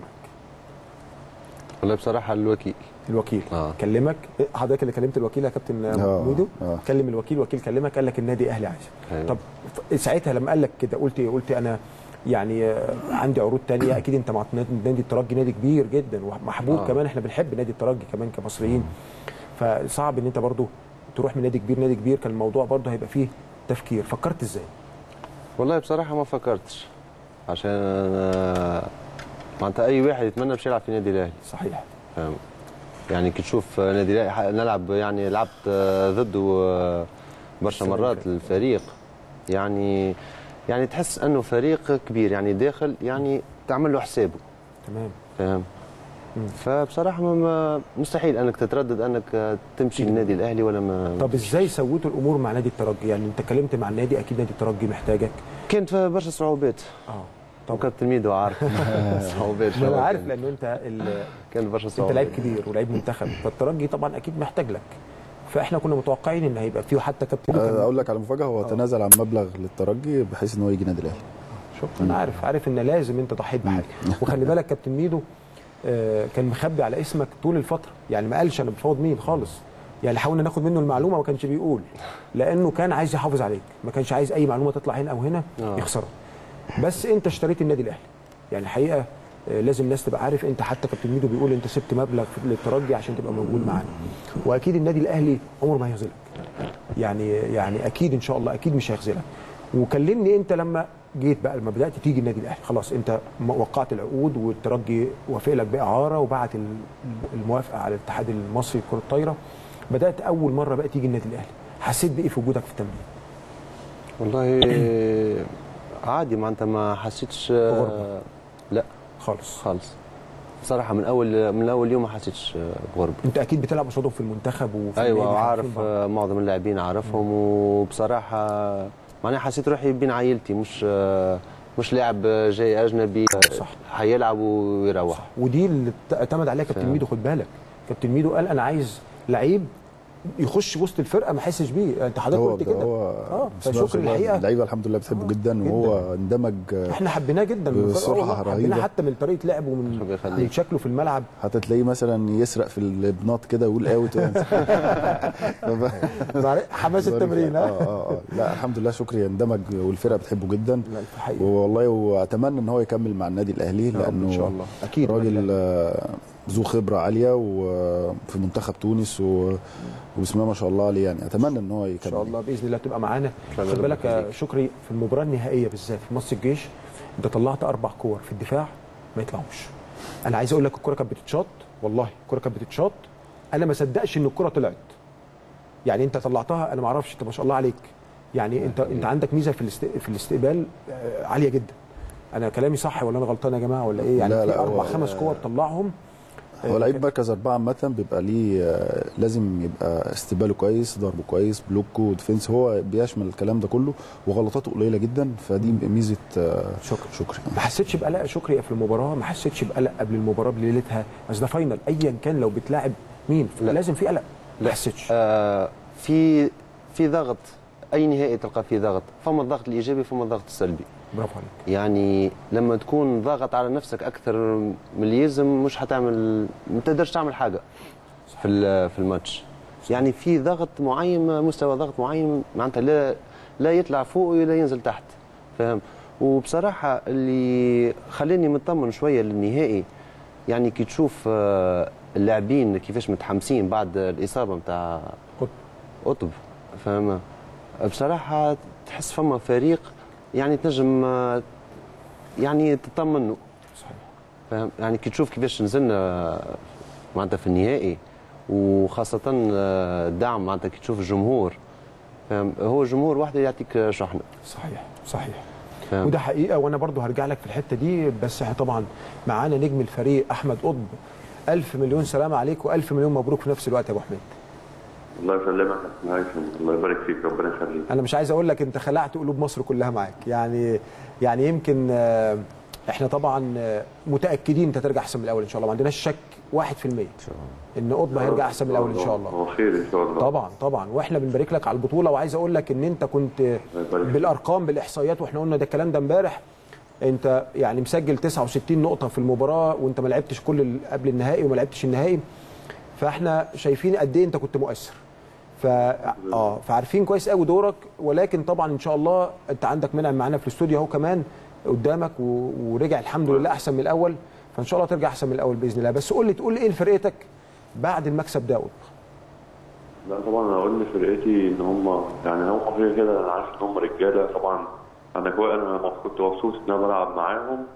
والله بصراحه الوكيل الوكيل آه. كلمك إيه، حضرتك اللي كلمت الوكيل يا كابتن آه، ميدو آه. كلم الوكيل الوكيل كلمك قال لك النادي الاهلي عايزك أيوة. طب ف- ساعتها لما قال لك كده قلت ايه قلت انا يعني آه، عندي عروض تانية اكيد انت مع نادي الترجي نادي كبير جدا ومحبوب آه. كمان احنا بنحب نادي الترجي كمان كمصريين فصعب ان انت برضو تروح من نادي كبير نادي كبير كان الموضوع برضو هيبقى فيه تفكير فكرت ازاي والله بصراحه ما فكرتش عشان أنا معناتها اي واحد يتمنى باش يلعب في نادي الاهلي صحيح فاهم يعني كي تشوف نادي الاهلي نلعب يعني لعبت آه، ضده آه، برشا السنة مرات اللي الفريق يعني يعني تحس انه فريق كبير يعني داخل يعني تعمل له حسابه تمام فاهم مم. فبصراحه ما- ما مستحيل انك تتردد انك آه، تمشي للنادي الاهلي ولا ما طب ازاي سويتوا الامور مع نادي الترجي يعني انت اتكلمت مع النادي اكيد نادي الترجي محتاجك كانت في برشا صعوبات اه طب كابتن ميدو عارف صعوبات ما انا شوية. عارف لان انت ال... كانت برشا انت صعوبات لعيب كبير ولعيب منتخب فالترجي طبعا اكيد محتاج لك فاحنا كنا متوقعين ان هيبقى فيه حتى كابتن آه، كان- اقول لك على مفاجاه هو آه. تنازل عن مبلغ للترجي بحيث ان هو يجي نادي الاهلي شوف انا عارف عارف ان لازم انت ضحيت بحاجه وخلي بالك كابتن ميدو آه، كان مخبي على اسمك طول الفتره يعني ما قالش انا بفاوض مين خالص يعني حاولنا ناخد منه المعلومه ما كانش بيقول لانه كان عايز يحافظ عليك ما كانش عايز اي معلومه تطلع هنا او هنا آه. يخسرها بس انت اشتريت النادي الاهلي يعني الحقيقه آه، لازم الناس تبقى عارف انت حتى كابتن ميدو بيقول انت سبت مبلغ في- للترجي عشان تبقى موجود معانا واكيد النادي الاهلي عمره ما هيخذلك يعني يعني اكيد ان شاء الله اكيد مش هيخذلك وكلمني انت لما جيت بقى لما بدات تيجي النادي الاهلي خلاص انت م- وقعت العقود والترجي وافق لك باعاره وبعت ال- الموافقه على الاتحاد المصري لكره الطايره بدات اول مره بقى تيجي النادي الاهلي حسيت بايه في وجودك في التمرين والله عادي معناتها ما حسيتش بغربة. لا خالص خالص صراحه من اول من اول يوم ما حسيتش بغربه انت اكيد بتلعب قصادهم في المنتخب وفي ايوه النادي وعارف عارفين بعض. آه، معظم اللاعبين عارفهم وبصراحه معناها حسيت روحي بين عائلتي مش آه، مش لاعب جاي اجنبي صح. حيلعب ويروح ودي اللي اعتمد عليها كابتن فاهم. ميدو خد بالك كابتن ميدو قال انا عايز لعيب يخش وسط الفرقه ما يحسش بيه انت حضرتك هو قلت كده هو اه بسم الله ما فشكري شاء الله، الحقيقه اللعيبه الحمد لله بتحبه جدا وهو اندمج آه، احنا حبيناه جدا من الفرقة، بسرعة والله رهيبة. حبيناه حتى من طريقه لعبه ومن ربنا يخليك. من شكله في الملعب حتى تلاقيه مثلا يسرق في البناط كده ويقول اوت حماس التمرين اه ها اه اه لا الحمد لله شكري اندمج والفرقه بتحبه جدا لا الحقيقه والله واتمنى ان هو يكمل مع النادي الاهلي يا رب لانه ان شاء الله اكيد راجل آه، ذو خبره عاليه وفي منتخب تونس و- وبسم الله ما شاء الله عليه يعني اتمنى ان هو ان يكمل شاء الله باذن الله تبقى معانا شاء الله خد بالك ربنا يا يخليك. شكري في المباراه النهائيه بالذات في ماتش الجيش انت طلعت اربع كور في الدفاع ما يطلعوش انا عايز اقول لك الكره كانت بتتشاط والله الكره كانت بتتشاط انا ما صدقش ان الكره طلعت يعني انت طلعتها انا ما اعرفش انت ما شاء الله عليك يعني انت انت عندك ميزه في الاست... في الاستقبال آه، عاليه جدا انا كلامي صح ولا انا غلطان يا جماعه ولا ايه يعني لا، في لا، اربع هو- خمس كور طلعهم هو لعيب مركز أربعة عامة بيبقى ليه آه، لازم يبقى استقباله كويس ضربه كويس بلوكه وديفنس هو بيشمل الكلام ده كله وغلطاته قليلة جدا فدي ميزة آه، شكرا شكري ما حسيتش بقلق شكري في المباراه ما حسيتش بقلق قبل المباراه بليلتها بس ده فاينل ايا كان لو بتلاعب مين لا. لازم في قلق ما لا. حسيتش آه، في في ضغط اي نهائي تلقى فيه ضغط فما الضغط الايجابي فما الضغط السلبي برافو عليك يعني لما تكون ضاغط على نفسك اكثر من اللي يلزم مش هتعمل ما تقدرش تعمل حاجه في ال- في الماتش يعني في ضغط معين مستوى ضغط معين معناتها لا لا يطلع فوق ولا ينزل تحت فاهم وبصراحه اللي خلاني مطمن شويه للنهائي يعني كي تشوف آه، اللاعبين كيفاش متحمسين بعد الاصابه نتاع قط. قطب فاهم بصراحه تحس فما فريق يعني تنجم آه، يعني تطمن له صحيح فاهم يعني كي تشوف كيفاش نزلنا معناتها في النهائي وخاصة آه، الدعم معناتها كي تشوف الجمهور فاهم هو الجمهور وحده يعطيك شحنة صحيح صحيح فاهم. وده حقيقه وانا برضو هرجع لك في الحته دي بس احنا طبعا معانا نجم الفريق احمد قطب ألف مليون سلام عليك وألف مليون مبروك في نفس الوقت يا ابو حميد الله يسلمك يا كابتن هيثم الله يبارك فيك ربنا يخليك انا مش عايز اقول لك انت خلعت قلوب مصر كلها معاك يعني يعني يمكن آه، احنا طبعا آه، متاكدين انت ترجع احسن من الاول ان شاء الله ما عندناش شك 1% ان قطب هيرجع احسن من الاول ان شاء الله هو خير ان شاء الله طبعا طبعا واحنا بنبارك لك على البطوله وعايز اقول لك ان انت كنت يبارك فيك. بالارقام بالاحصائيات واحنا قلنا ده الكلام ده امبارح انت يعني مسجل 69 نقطه في المباراه وانت ما لعبتش كل ال- قبل النهائي وما لعبتش النهائي فاحنا شايفين قد ايه انت كنت مؤثر ف اه فعارفين كويس قوي دورك ولكن طبعا ان شاء الله انت عندك منعم معانا في الاستوديو اهو كمان قدامك و... ورجع الحمد لله احسن من الاول فان شاء الله ترجع احسن من الاول باذن الله بس قول لي تقول ايه لفرقتك بعد المكسب ده لا طبعا انا اقول لفرقتي ان هم يعني هم كده كده انا عارف ان هم رجاله طبعا انا كويس انا كنت مبسوط ان انا بلعب معاهم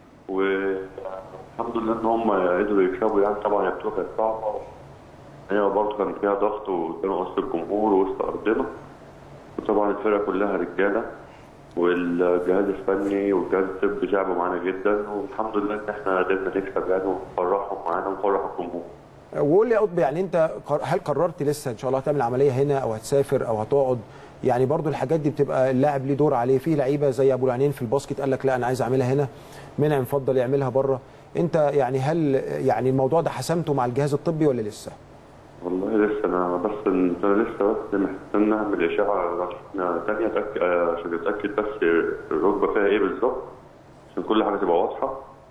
والحمد لله ان هم قدروا يكسبوا يعني طبعا هي بطوله كانت صعبه هي برضه كان فيها ضغط وكانوا وسط الجمهور ووسط ارضنا وطبعا الفرقه كلها رجاله والجهاز الفني والجهاز الطبي تعبوا معانا جدا والحمد لله ان احنا قدرنا نكسب يعني ونفرحهم معانا ونفرح الجمهور وقول لي يا قطب يعني انت قر- هل قررت لسه ان شاء الله هتعمل عمليه هنا او هتسافر او هتقعد يعني برضو الحاجات دي بتبقى اللاعب ليه دور عليه في لعيبه زي ابو العينين في الباسكت قال لك لا انا عايز اعملها هنا منعم فضل يعملها بره انت يعني هل يعني الموضوع ده حسمته مع الجهاز الطبي ولا لسه والله لسه انا بس انا لسه بس محتاج نعمل اشعه رسميه تانية أتأكد عشان اتاكد بس الركبه فيها ايه بالظبط عشان كل حاجه تبقى واضحه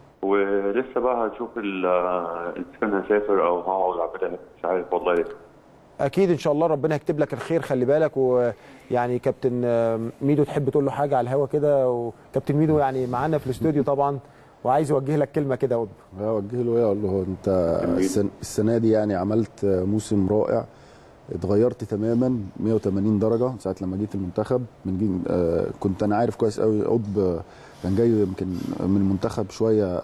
ولسه بقى هنشوف ال- اذا كان هسافر او هقعد اعملها مش عارف والله لسه اكيد ان شاء الله ربنا يكتب لك الخير خلي بالك ويعني كابتن آم، ميدو تحب تقول له حاجه على الهوا كده وكابتن ميدو يعني معانا في الاستوديو طبعا وعايز يوجه لك كلمه كده يا قطب اوجه له ايه اقول له هو انت السن- السنه دي يعني عملت موسم رائع اتغيرت تماما 180 درجه من ساعه لما جيت المنتخب من جي آه كنت انا عارف كويس قوي قطب آه، كان جاي يمكن من المنتخب شويه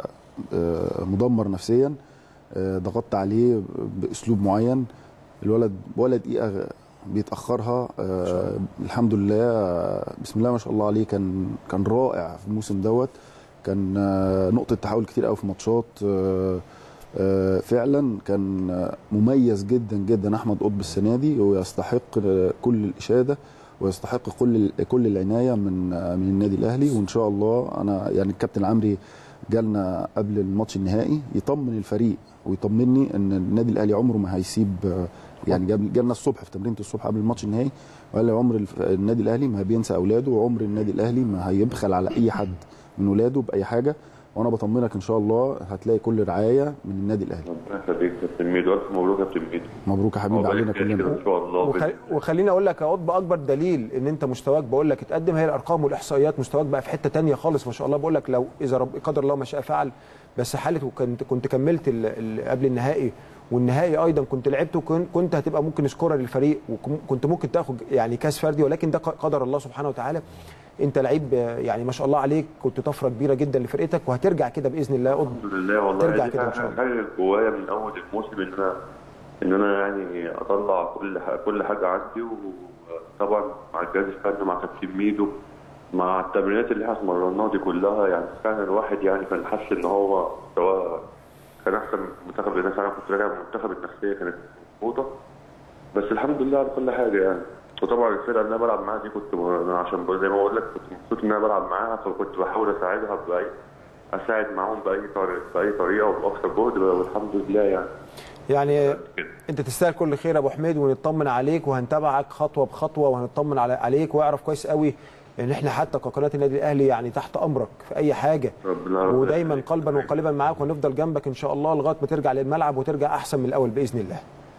آه مدمر نفسيا آه ضغطت عليه باسلوب معين الولد ولا دقيقه بيتاخرها آه الحمد لله آه، بسم الله ما شاء الله عليه كان كان رائع في الموسم دوت كان آه، نقطه تحول كتير قوي في ماتشات آه، آه، فعلا كان آه، مميز جدا جدا احمد قطب السنه دي ويستحق آه، كل الاشاده ويستحق كل كل العنايه من آه، من النادي الاهلي وان شاء الله انا يعني الكابتن عمري جالنا قبل الماتش النهائي يطمن الفريق ويطمني ان النادي الاهلي عمره ما هيسيب آه، يعني جاب- جالنا الصبح في تمرينه الصبح قبل الماتش النهائي وقال لي عمر الف- النادي الاهلي ما بينسى اولاده وعمر النادي الاهلي ما هيبخل على اي حد من ولاده باي حاجه وانا بطمنك ان شاء الله هتلاقي كل رعايه من النادي الاهلي ربنا يخليك يا كابتن ميدو الف مبروك يا كابتن ميدو مبروك يا حبيبي عقبالك علينا كده كده كلنا ان شاء الله وخل... وخليني اقول لك يا قطب اكبر دليل ان انت مستواك بقول لك اتقدم هي الارقام والاحصائيات مستواك بقى في حته تانية خالص ما شاء الله بقول لك لو اذا رب قدر الله ما شاء فعل بس حاله وكنت كنت كملت ال... ال... قبل النهائي والنهائي ايضا كنت لعبت وكنت كنت هتبقى ممكن سكورر للفريق وكنت ممكن تاخد يعني كاس فردي ولكن ده ق- قدر الله سبحانه وتعالى انت لعيب آه، يعني ما شاء الله عليك كنت طفره كبيره جدا لفرقتك وهترجع كده باذن الله يا قطب الحمد لله والله ترجع دي كده إن شاء الله. حاجه جوايا من اول الموسم ان انا ان انا يعني اطلع كل حاجة كل حاجه عندي وطبعا مع الجهاز الفني مع كابتن ميدو مع التمرينات اللي احنا اتمرناها دي كلها يعني فعلا الواحد يعني كان حاسس ان هو مستواه كان احسن من المنتخب لان انا كنت راجع من المنتخب النفسيه كانت مظبوطه بس الحمد لله على كل حاجه يعني وطبعا الفرقه اللي انا بلعب معاها دي كنت ب- أنا عشان ب- زي ما بقول لك كنت مبسوط ان انا بلعب معاها فكنت بحاول اساعدها باي اساعد معاهم باي طريقه باي طريقه وباقصى جهد والحمد لله يعني يعني كده انت تستاهل كل خير يا ابو حميد ونطمن عليك وهنتابعك خطوه بخطوه وهنطمن على عليك واعرف كويس قوي ان احنا حتى كقناه النادي الاهلي يعني تحت امرك في اي حاجه ربنا ربنا ودايما يخليك. قلبا وقالبا معاك ونفضل جنبك ان شاء الله لغايه ما ترجع للملعب وترجع احسن من الاول باذن الله.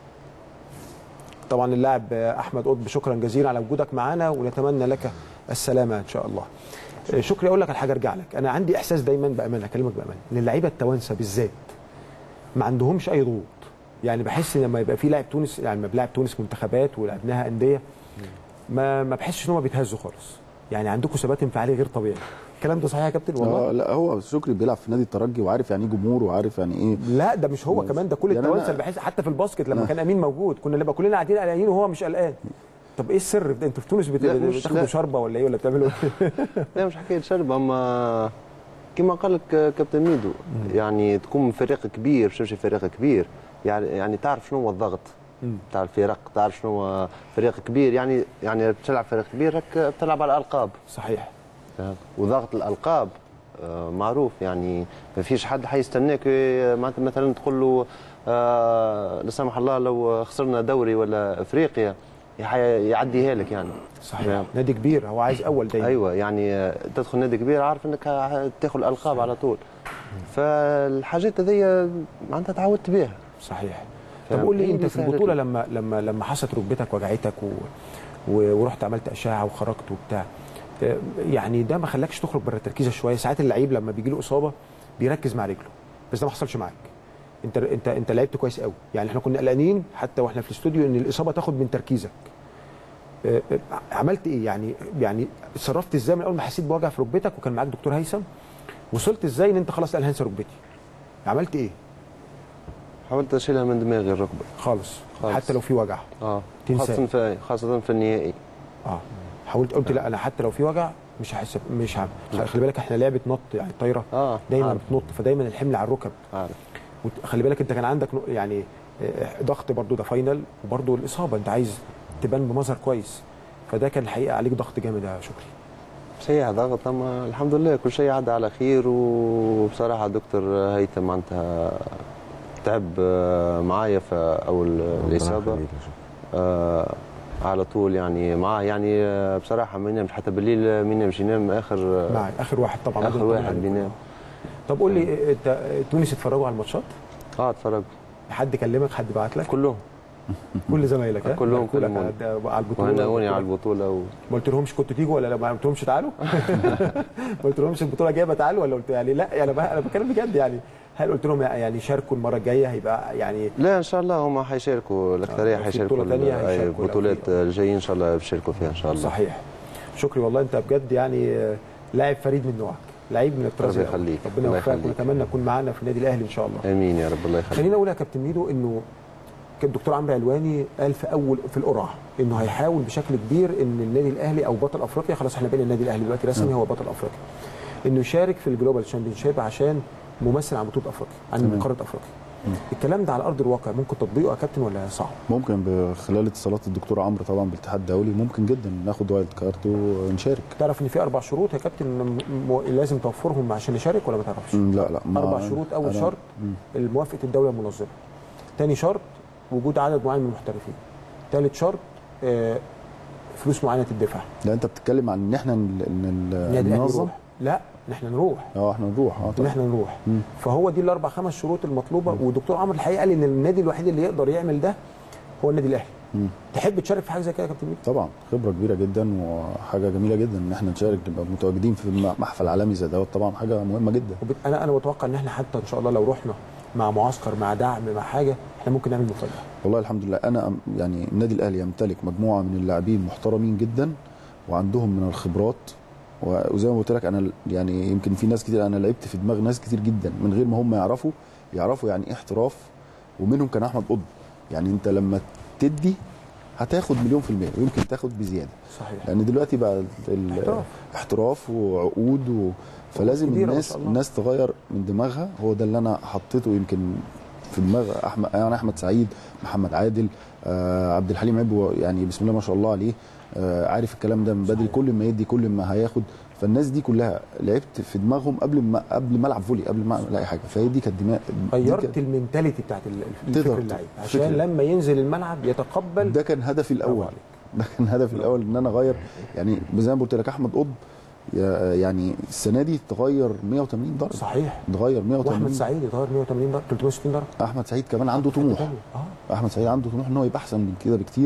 طبعا اللاعب احمد قطب شكرا جزيلا على وجودك معانا ونتمنى لك السلامه ان شاء الله. شكري اقول لك على حاجه ارجع لك انا عندي احساس دايما بامانه اكلمك بامانه ان اللعيبه التوانسه بالذات ما عندهمش اي ضغوط يعني بحس لما يبقى في لاعب تونس يعني لما بلاعب تونس منتخبات ولعبناها انديه ما ما بحسش ان هم بيتهزوا خالص يعني عندكم ثبات انفعالي غير طبيعي الكلام ده صحيح يا كابتن والله اه لا هو شكري بيلعب في نادي الترجي وعارف يعني ايه جمهور وعارف يعني ايه لا ده مش هو بس. كمان ده كل يعني التوانسه أنا- اللي بحس حتى في الباسكت لما كان امين موجود كنا نبقى كلنا قاعدين قلقانين وهو مش قلقان طب ايه السر في ده انتوا في تونس بت- لا، مش- بتاخدوا لا. شربه ولا ايه ولا بتعملوا ايه لا مش حكايه شرب اما كما قال لك كابتن ميدو يعني تكون فريق كبير تمشي فريق كبير يعني يعني تعرف شنو هو الضغط مم. تاع الفرق تعرف شنو هو فريق كبير يعني يعني بتلعب فريق كبير راك بتلعب على الالقاب صحيح فهمت؟ وضغط الالقاب آه، معروف يعني ما فيش حد حيستناك آه، معناتها مثلا تقول له آه، لا سمح الله لو خسرنا دوري ولا افريقيا يح- يعديها لك يعني صحيح نعم. نادي كبير هو عايز اول دايما ايوه يعني آه، تدخل نادي كبير عارف انك ه- تاخذ الالقاب على طول فالحاجات هذيا معناتها تعودت بها صحيح طب فاهم؟ قول لي هي انت دي في سهلة البطوله لي. لما لما لما حصلت ركبتك وجعتك و... و... ورحت عملت اشعه وخرجت وبتاع آه، يعني ده ما خلاكش تخرج بره التركيزه شويه ساعات اللعيب لما بيجي له اصابه بيركز مع رجله بس ده ما حصلش معاك انت انت انت لعبت كويس قوي يعني احنا كنا قلقانين حتى واحنا في الاستوديو ان الاصابه تاخد من تركيزك آه، آه، عملت ايه يعني يعني اتصرفت ازاي من اول ما حسيت بوجع في ركبتك وكان معاك دكتور هيثم وصلت ازاي ان انت خلاص قال هنسى ركبتي عملت ايه حاولت اشيلها من دماغي الركبه خالص, خالص. حتى لو في وجع اه تنسى. خاصه في خاصه في النهائي اه حاولت قلت لا انا حتى لو في وجع مش هحس مش هعمل خلي بالك احنا لعبه نط يعني الطايره اه دايما عارف بتنط فدايما الحمل على الركب عارف وخلي بالك انت كان عندك نق- يعني آه، ضغط برضو ده فاينل وبرضو الاصابه انت عايز تبان بمظهر كويس فده كان الحقيقه عليك ضغط جامد يا شكري شيء ضغط اما الحمد لله كل شيء عدى على خير وبصراحه دكتور هيثم معناتها تعب آه، معايا في اول الاصابه آه على طول يعني معاه يعني آه، بصراحه ما ينامش حتى بالليل ما ينامش ينام اخر آه، معي اخر واحد طبعا اخر بدون واحد طبعاً. بينام طب قول لي آه، انت آه، تونس اتفرجوا على الماتشات اه اتفرج حد كلمك حد بعت لك كلهم كل زمايلك ها؟ كلهم باركوا لك كلهم. على- على البطوله وهنوني على البطوله و... ما قلتلهمش كنتوا تيجوا ولا لا ما قلتلهمش تعالوا؟ ما قلتلهمش البطوله جايه تعالوا ولا قلت يعني لا يعني انا بتكلم بجد يعني هل قلت لهم يعني شاركوا المره الجايه هيبقى يعني لا ان شاء الله هم حيشاركوا الاكثريه آه، في حيشاركوا بطولة تانية ال- أي هيشاركوا البطولات الأكيد. الجايين ان شاء الله بيشاركوا فيها ان شاء الله صحيح شكري والله انت بجد يعني آه، لاعب فريد من نوعك لعيب من الطراز الله الأول. يخليك. ربنا الله يوفقك يخليك. ونتمنى تكون معانا في النادي الاهلي ان شاء الله امين يا رب الله يخليك خليني اقول يا كابتن ميدو انه كان الدكتور عمرو علواني قال في اول في القرعه انه هيحاول بشكل كبير ان النادي الاهلي او بطل افريقيا خلاص احنا بقينا النادي الاهلي دلوقتي رسمي هو بطل افريقيا انه يشارك في الجلوبال تشامبيونشيب عشان ممثل عن بطوله افريقيا عن تمام. قاره افريقيا الكلام ده على ارض الواقع ممكن تطبيقه يا كابتن ولا صعب؟ ممكن بخلال اتصالات الدكتور عمرو طبعا بالاتحاد الدولي ممكن جدا ناخد وايلد كارت ونشارك تعرف ان في اربع شروط يا كابتن م- م- لازم توفرهم عشان نشارك ولا ما تعرفش؟ مم، لا لا ما- اربع شروط اول أنا- شرط مم. موافقه الدوله المنظمه تاني شرط وجود عدد معين من المحترفين ثالث شرط آه، فلوس معينه تدفع لا انت بتتكلم عن ان احنا ن- ن- النادي الاهلي ننظم يروح لا ان احنا نروح اه احنا نروح اه ان طبعا احنا نروح مم. فهو دي الاربع خمس شروط المطلوبه والدكتور عمرو الحقيقه قال ان النادي الوحيد اللي يقدر يعمل ده هو النادي الاهلي مم. تحب تشارك في حاجه زي كده يا كابتن ميدو؟ طبعا خبره كبيره جدا وحاجه جميله جدا ان احنا نشارك نبقى متواجدين في محفل عالمي زي دوت طبعا حاجه مهمه جدا وبت- انا انا متوقع ان احنا حتى ان شاء الله لو رحنا مع معسكر مع دعم مع حاجه احنا ممكن نعمل مفاجاه والله الحمد لله انا أم- يعني النادي الاهلي يمتلك مجموعه من اللاعبين محترمين جدا وعندهم من الخبرات و- وزي ما قلت لك انا ال- يعني يمكن في ناس كتير انا لعبت في دماغ ناس كتير جدا من غير ما هم يعرفوا يعرفوا يعني ايه احتراف ومنهم كان احمد قطب يعني انت لما تدي هتاخد مليون في المية ويمكن تاخد بزيادة صحيح لأن دلوقتي بقى ال- ال- احتراف. احتراف وعقود و... فلازم كبيرة ما الناس شاء الله. الناس تغير من دماغها هو ده اللي أنا حطيته يمكن في دماغ أحمد يعني أحمد سعيد محمد عادل آه عبد الحليم عبو يعني بسم الله ما شاء الله عليه آه عارف الكلام ده من بدري صحيح. كل ما يدي كل ما هياخد فالناس دي كلها لعبت في دماغهم قبل ما قبل ما العب فولي قبل ما اعمل اي حاجه فهي دي كانت دماغ دي غيرت كانت- المينتاليتي بتاعت ال- تقدر الفكر اللعيب عشان فكرة. لما ينزل الملعب يتقبل ده كان هدفي الاول برافو عليك. ده كان هدفي الاول ان انا اغير يعني زي ما قلت لك احمد قطب يا- يعني السنه دي تغير 180 درجه صحيح اتغير 180 واحمد سعيد اتغير 180 درجه 360 درجه احمد سعيد كمان عنده طموح تانية. اه احمد سعيد عنده طموح ان هو يبقى احسن من كده بكتير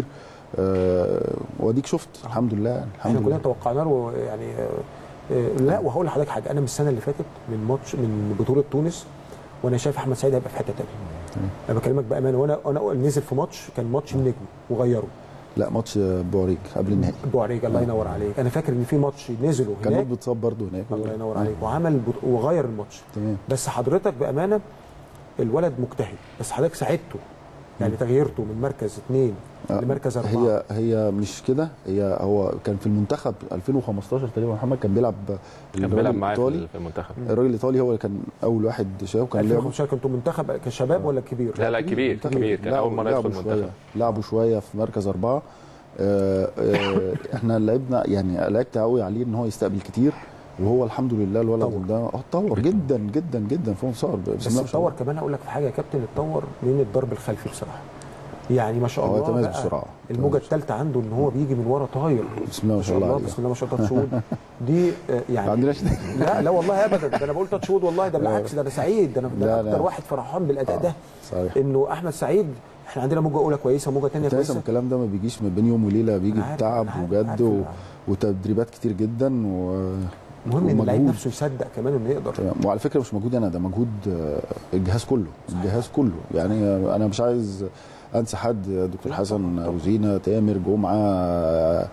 آه واديك شفت الحمد لله احنا الحمد كلنا لله توقعنا له يعني آه، آه، لا وهقول لحضرتك حاجه انا من السنه اللي فاتت من ماتش من بطوله تونس وانا شايف احمد سعيد هيبقى في حته ثانيه انا بكلمك بامانه وانا انا نزل في ماتش كان ماتش النجم وغيره لا ماتش بوريك قبل النهائي بوعريج الله ينور عليك انا فاكر ان في ماتش نزلوا كان هناك لوط بيتصاب برضه هناك الله ينور عليك وعمل بط... وغير الماتش تمام بس حضرتك بامانه الولد مجتهد بس حضرتك ساعدته يعني تغييرته من مركز اثنين آه، لمركز اربعه هي هي مش كده هي هو كان في المنتخب 2015 تقريبا محمد كان بيلعب كان الراجل بيلعب معايا الايطالي في في المنتخب الراجل الايطالي هو اللي كان اول واحد شاف كان لعبه 2015 كنتوا منتخب كشباب ولا كبير؟ لا لا كبير كبير كان اول مره يدخل لعبوا شويه المنتخب لعبوا شويه في مركز اربعه آه، آه، احنا لعبنا يعني لعبت قوي عليه ان هو يستقبل كتير وهو الحمد لله الولد طور. ده اه اتطور جدا جدا جدا فهو صار بسم بس الله ما شاء الله. اتطور كمان اقول لك في حاجه يا كابتن اتطور من الضرب الخلفي بصراحه يعني ما شاء هو الله تميز بقى بسرعه الموجه تميز. الثالثه عنده ان هو بيجي من ورا طاير بسم الله ما شاء الله عليه. بسم الله ما شاء الله تاتشود دي آه، ما يعني عندناش لا لا والله ابدا ده انا بقول تاتشود والله ده بالعكس ده انا سعيد ده انا ده لا، أنا لا. اكتر واحد فرحان بالاداء ده صحيح انه احمد سعيد احنا عندنا موجه اولى كويسه وموجه ثانيه تحس كويسه الكلام ده ما بيجيش من بين يوم وليله بيجي أنا عارف، بتعب أنا عارف، وجد عارف. و... وتدريبات كتير جدا و... المهم ان اللعيب ومجهود. نفسه يصدق كمان انه يقدر تمام وعلى فكره مش مجهود انا ده مجهود آه، الجهاز كله الجهاز كله يعني انا مش عايز انسى حد دكتور حسن او زينه تامر جمعه آه،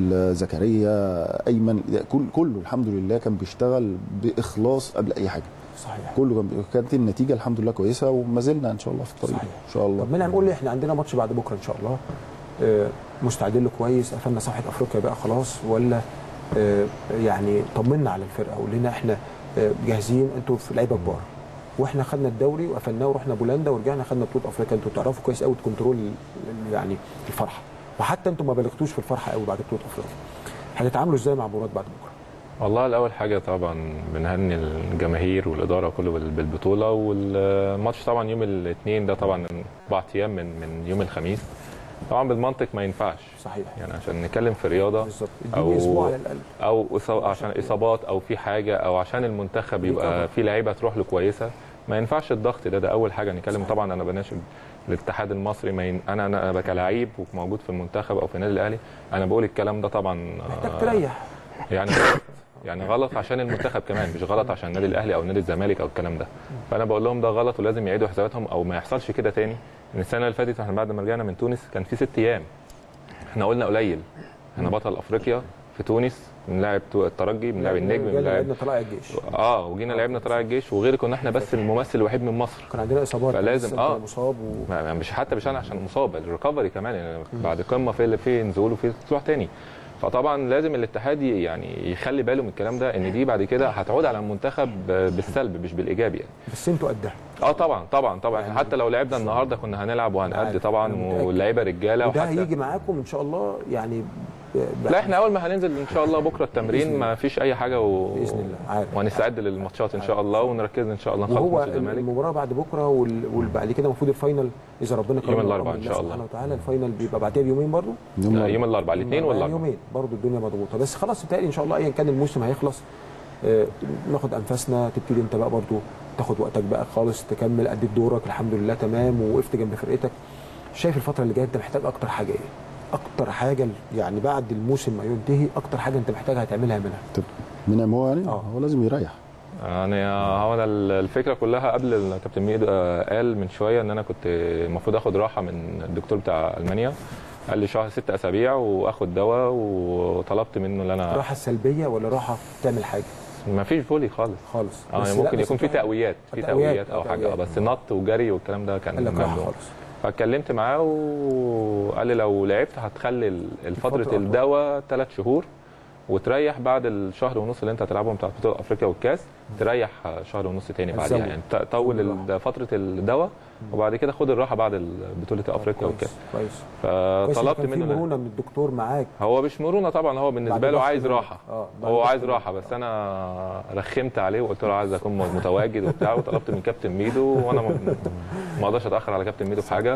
زكريا ايمن كل كله الحمد لله كان بيشتغل باخلاص قبل اي حاجه صحيح كله كان بي- كانت النتيجه الحمد لله كويسه وما زلنا ان شاء الله في الطريق صحيح. ان شاء الله طب منعم قول لي احنا عندنا ماتش بعد بكره ان شاء الله آه، مستعدين له كويس قفلنا صفحه افريقيا بقى خلاص ولا آه، يعني طمنا على الفرقه قول لنا احنا آه، جاهزين انتوا في لعيبه كبار واحنا خدنا الدوري وقفلناه ورحنا بولندا ورجعنا خدنا بطوله افريقيا انتوا تعرفوا كويس قوي تكنترول ال- ال- يعني الفرحه وحتى انتوا ما بلغتوش في الفرحه قوي بعد بطوله افريقيا هتتعاملوا ازاي مع مباراه بعد بكره؟ والله الاول حاجه طبعا بنهني الجماهير والاداره كله بال- بالبطوله والماتش طبعا يوم الاثنين ده طبعا اربع ايام من من يوم الخميس طبعا بالمنطق ما ينفعش صحيح يعني عشان نتكلم في رياضه بالظبط أو- اديني اسبوع على الاقل او إصا- عشان اصابات او في حاجه او عشان المنتخب طبعا. يبقى في لعيبه تروح له كويسه ما ينفعش الضغط ده ده اول حاجه نتكلم طبعا انا بناشد الاتحاد المصري ما ين... انا انا أنا كلاعب وموجود في المنتخب او في النادي الاهلي انا بقول الكلام ده طبعا محتاج آه، تريح يعني غلط يعني غلط عشان المنتخب كمان مش غلط عشان النادي الاهلي او نادي الزمالك او الكلام ده فانا بقول لهم ده غلط ولازم يعيدوا حساباتهم او ما يحصلش كده تاني ان السنه اللي فاتت احنا بعد ما رجعنا من تونس كان في ست ايام احنا قلنا قليل احنا بطل افريقيا في تونس بنلاعب تو- الترجي بنلاعب النجم رجعنا بنلاعب لعبنا طلائع الجيش اه وجينا لعبنا طلائع الجيش وغير كنا احنا بس الممثل الوحيد من مصر كان عندنا اصابات فلازم- لسه آه. كان مصاب و... ما- ما- مش حتى مش انا عشان مصاب الريكفري كمان يعني بعد قمه في في نزول وفي تروح تاني فطبعا لازم الاتحاد ي- يعني يخلي باله من الكلام ده ان دي بعد كده هتعود على المنتخب بالسلب مش بالايجاب يعني بس انتوا قدها اه طبعا طبعا طبعا احنا حتى لو لعبنا النهارده كنا هنلعب وهنأدي عارف، طبعا أنا متأكد. واللعيبه رجاله وده وحتى هيجي معاكم ان شاء الله يعني ب... ب... لا احنا اول ما هننزل ان شاء الله بكره بإذن التمرين الله. ما فيش اي حاجه و... باذن الله عارف وهنستعد للماتشات ان شاء الله ونركز ان شاء الله نخلص وهو ماتش الزمالك المباراه بعد بكره وال- والبعد كده المفروض الفاينل اذا ربنا كرمنا يوم الأربعاء بأمر إن شاء الله. سبحانه وتعالى الفاينل بيبقى بعدها بيومين برضه يوم لا، يوم الاربعاء الاثنين ولا الاربعاء يومين برضه الدنيا مضغوطه بس خلاص بتهيألي ان شاء الله ايا كان الموسم هيخلص آه، ناخد انفاسنا تبتدي انت بقى برضه تاخد وقتك بقى خالص تكمل اديت دورك الحمد لله تمام ووقفت جنب فرقتك شايف الفتره اللي جايه انت محتاج اكتر حاجه ايه؟ اكتر حاجه يعني بعد الموسم ما ينتهي اكتر حاجه انت محتاجها هتعملها منها طب منعم هو يعني آه. هو لازم يريح يعني هو انا الفكره كلها قبل الكابتن ميدو آه، قال من شويه ان انا كنت المفروض اخد راحه من الدكتور بتاع المانيا قال لي شهر ست اسابيع واخد دواء وطلبت منه ان انا راحه سلبيه ولا راحه تعمل حاجه ما فيش فولي خالص خالص اه بس يعني لا، ممكن بس يكون في أنت- تقويات في تقويات، تقويات او حاجه تقويات. بس نط وجري والكلام ده كان قال لك راحه ممنوع. خالص فاتكلمت معاه وقال لي لو لعبت هتخلي ال- الفترة فتره أطول. الدواء ثلاث شهور وتريح بعد الشهر ونص اللي انت هتلعبهم بتاع بطوله افريقيا والكاس تريح شهر ونص تاني بعدها هتزود. يعني ت- طول ال- فتره الدواء وبعد كده خد الراحه بعد ال- بطوله افريقيا والكاس كويس كويس فطلبت كان في منه مرونه من الدكتور معاك هو مش مرونه طبعا هو بعد بالنسبه له ضغط عايز الوقت. راحه اه بعد هو ضغط عايز الوقت. راحه بس انا رخمت عليه وقلت له عايز اكون متواجد وبتاع وطلبت من كابتن ميدو وانا ما- ما اقدرش اتاخر على كابتن ميدو في حاجه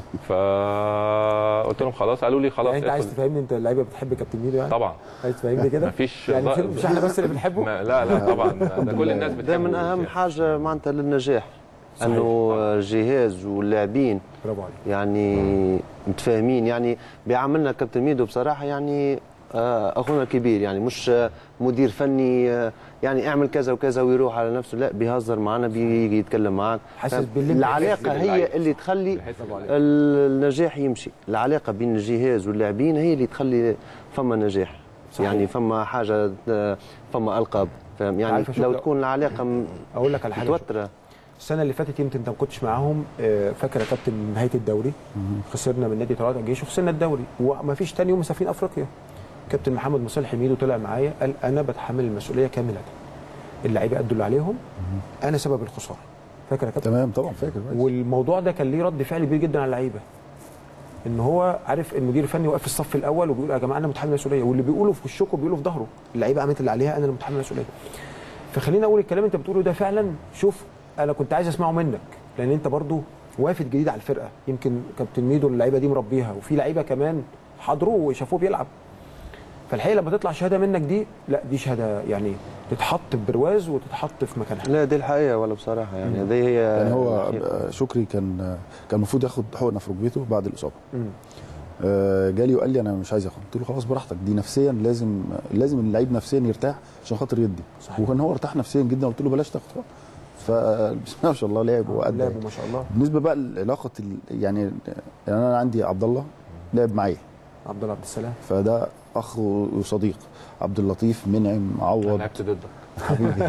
فقلت لهم خلاص قالوا لي خلاص يعني انت عايز ادخل. تفهمني انت اللعيبه بتحب كابتن ميدو يعني طبعا عايز تفهمني كده مفيش يعني ض- مش احنا بس اللي بنحبه ما لا لا طبعا ده كل الناس بتحبه ده من اهم حاجه معناتها للنجاح انه جهاز واللاعبين برافو عليك يعني متفاهمين يعني بيعاملنا كابتن ميدو بصراحه يعني آه، اخونا الكبير يعني مش آه، مدير فني آه، يعني اعمل كذا وكذا ويروح على نفسه لا بيهزر معنا بيجي يتكلم معاك حاسس فاهم؟ باللي انت العلاقه بتحس هي باللعيب. اللي تخلي بحس باللعيب. النجاح يمشي العلاقه بين الجهاز واللاعبين هي اللي تخلي فما نجاح صحيح. يعني فما حاجه آه، فما القاب فاهم يعني عارف يا لو شكرا. تكون العلاقه م- اقول لك على حاجه متوتره السنه اللي فاتت يمكن انت ما كنتش معاهم آه، فاكر يا كابتن نهايه الدوري خسرنا من نادي طلائع الجيش وخسرنا الدوري وما فيش تاني يوم مسافرين افريقيا كابتن محمد مصالح ميدو طلع معايا قال انا بتحمل المسؤوليه كامله اللعيبه ادوا اللي عليهم انا سبب الخساره فاكر يا كابتن تمام طبعا فاكر كويس. والموضوع ده كان ليه رد فعل كبير جدا على اللعيبه ان هو عارف المدير الفني واقف في الصف الاول وبيقول يا جماعه انا متحمل المسؤوليه واللي بيقوله في وشكم بيقوله في ظهره اللعيبه عملت اللي عليها انا اللي متحمل المسؤوليه فخليني اقول الكلام اللي انت بتقوله ده فعلا شوف انا كنت عايز اسمعه منك لان انت برضو وافد جديد على الفرقه يمكن كابتن ميدو اللعيبه دي مربيها وفي لعيبه كمان حضروه وشافوه بيلعب فالحقيقه لما تطلع شهاده منك دي لا دي شهاده يعني تتحط ببرواز وتتحط في مكانها لا دي الحقيقه ولا بصراحه يعني دي هي يعني هو الأخير. آه، شكري كان آه، كان المفروض ياخد حقنه في ركبته بعد الاصابه مم. آه، جالي وقال لي انا مش عايز اخد قلت له خلاص براحتك دي نفسيا لازم لازم اللعيب نفسيا يرتاح عشان خاطر يدي صحيح. وكان هو ارتاح نفسيا جدا قلت له بلاش تاخد حقنه فبسم الله ما شاء الله لعب وادى لعبوا ما شاء الله بالنسبه بقى لعلاقه ال- يعني يعني انا عندي عبد الله لعب معايا عبد الله عبد السلام فده اخ وصديق عبد اللطيف منعم عوض لعبت ضدك حبيبي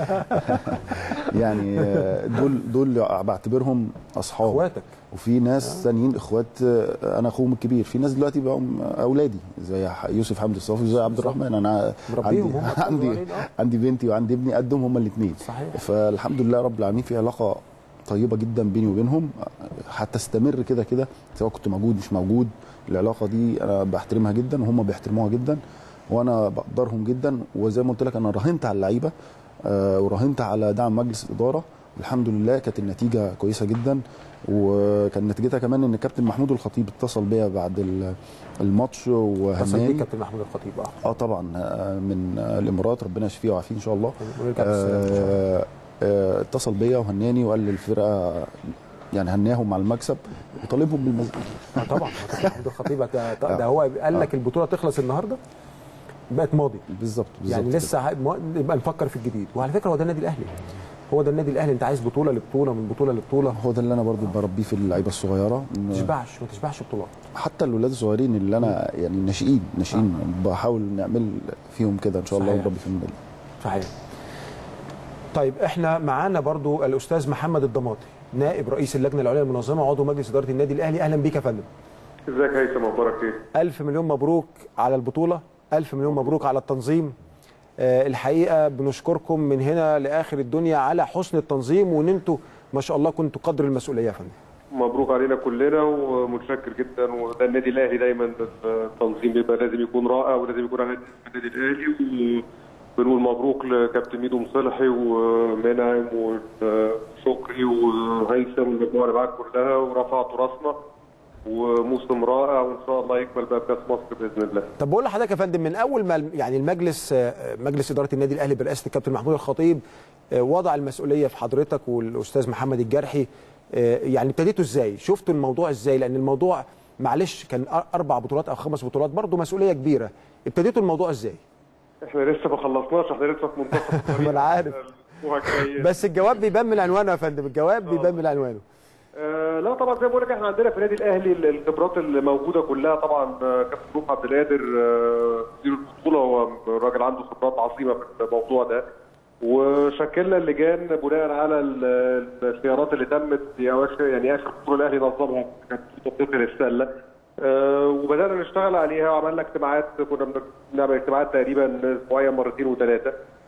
يعني آه، دول دول بعتبرهم اصحاب اخواتك وفي ناس ثانيين اخوات آه، انا اخوهم الكبير في ناس دلوقتي بقوا اولادي زي ح- يوسف حمدي الصافي وزي عبد الرحمن انا مربيهم عندي هم أطفال عندي صغيرين، آه. عندي بنتي وعندي ابني قدهم هم الاثنين صحيح فالحمد لله رب العالمين في علاقه طيبه جدا بيني وبينهم هتستمر كده كده سواء كنت موجود مش موجود العلاقه دي انا بحترمها جدا وهم بيحترموها جدا وانا بقدرهم جدا وزي ما قلت لك انا راهنت على اللعيبه آه، وراهنت على دعم مجلس الاداره الحمد لله كانت النتيجه كويسه جدا وكان نتيجتها كمان ان كابتن محمود الخطيب اتصل بيا بعد ال- الماتش حصل بيه وهناني كابتن محمود الخطيب اه اه طبعا آه، من آه، الامارات ربنا يشفيه ويعافيه ان شاء الله ونرجع بالسلامة إن شاء الله. آه، آه، اتصل بيا وهناني وقال للفرقه يعني هناهم على المكسب وطالبهم بالمزيد آه طبعا كابتن محمود الخطيب ده, ده هو قال لك البطوله تخلص النهارده بقت ماضي بالظبط بالظبط يعني كده. لسه ه- ما- نبقى نفكر في الجديد وعلى فكره هو ده النادي الاهلي هو ده النادي الاهلي انت عايز بطوله لبطوله من بطوله لبطوله هو ده اللي انا برضو بربيه في اللعيبه الصغيره ما إن تشبعش ما تشبعش بطولات حتى الولاد الصغيرين اللي انا يعني ناشئين ناشئين بحاول نعمل فيهم كده ان شاء الله صحيح. ونربي فيهم ده. صحيح طيب احنا معانا برضو الاستاذ محمد الضماطي نائب رئيس اللجنه العليا المنظمه عضو مجلس اداره النادي الاهلي اهلا بيك يا فندم ازيك يا هيثم اخبارك ايه؟ ألف مليون مبروك على البطولة ألف مليون مبروك على التنظيم آه، الحقيقة بنشكركم من هنا لآخر الدنيا على حسن التنظيم وإن أنتوا ما شاء الله كنتوا قدر المسؤولية يا فندم مبروك علينا كلنا ومتشكر جدا وده النادي الاهلي دايما التنظيم بيبقى لازم يكون رائع ولازم يكون على النادي الاهلي وبنقول مبروك لكابتن ميدو مصلحي ومنعم وشكري وهيثم والمجموعه اللي معاك كلها ورفعتوا راسنا وموسم رائع وان شاء الله يكمل بقى بكاس مصر باذن الله. طب بقول لحضرتك يا فندم من أول ما يعني المجلس آه، مجلس إدارة النادي الأهلي برئاسة الكابتن محمود الخطيب آه، وضع المسؤولية في حضرتك والأستاذ محمد الجرحي آه، يعني ابتديتوا إزاي؟ شفتوا الموضوع إزاي؟ لأن الموضوع معلش كان أ- أربع بطولات أو خمس بطولات برضه مسؤولية كبيرة ابتديتوا الموضوع إزاي؟ احنا لسه ما خلصناش احنا لسه في منتصف الطريق. ما أنا عارف. الأسبوع الجاي. بس الجواب بيبان من عنوانه يا فندم الجواب بيبان من عنوانه آه، لا طبعا زي ما بقول لك احنا عندنا في النادي الاهلي ال- الخبرات اللي موجوده كلها طبعا آه، كابتن روح عبد القادر آه، مدير البطوله هو راجل عنده خبرات عظيمه في الموضوع ده وشكلنا اللجان بناء على ال- الخيارات اللي تمت في اواخر يعني اخر بطوله الاهلي نظمها كانت في تطبيق للسله آه، وبدانا نشتغل عليها وعملنا اجتماعات كنا بنعمل اجتماعات تقريبا اسبوعيا مرتين وثلاثه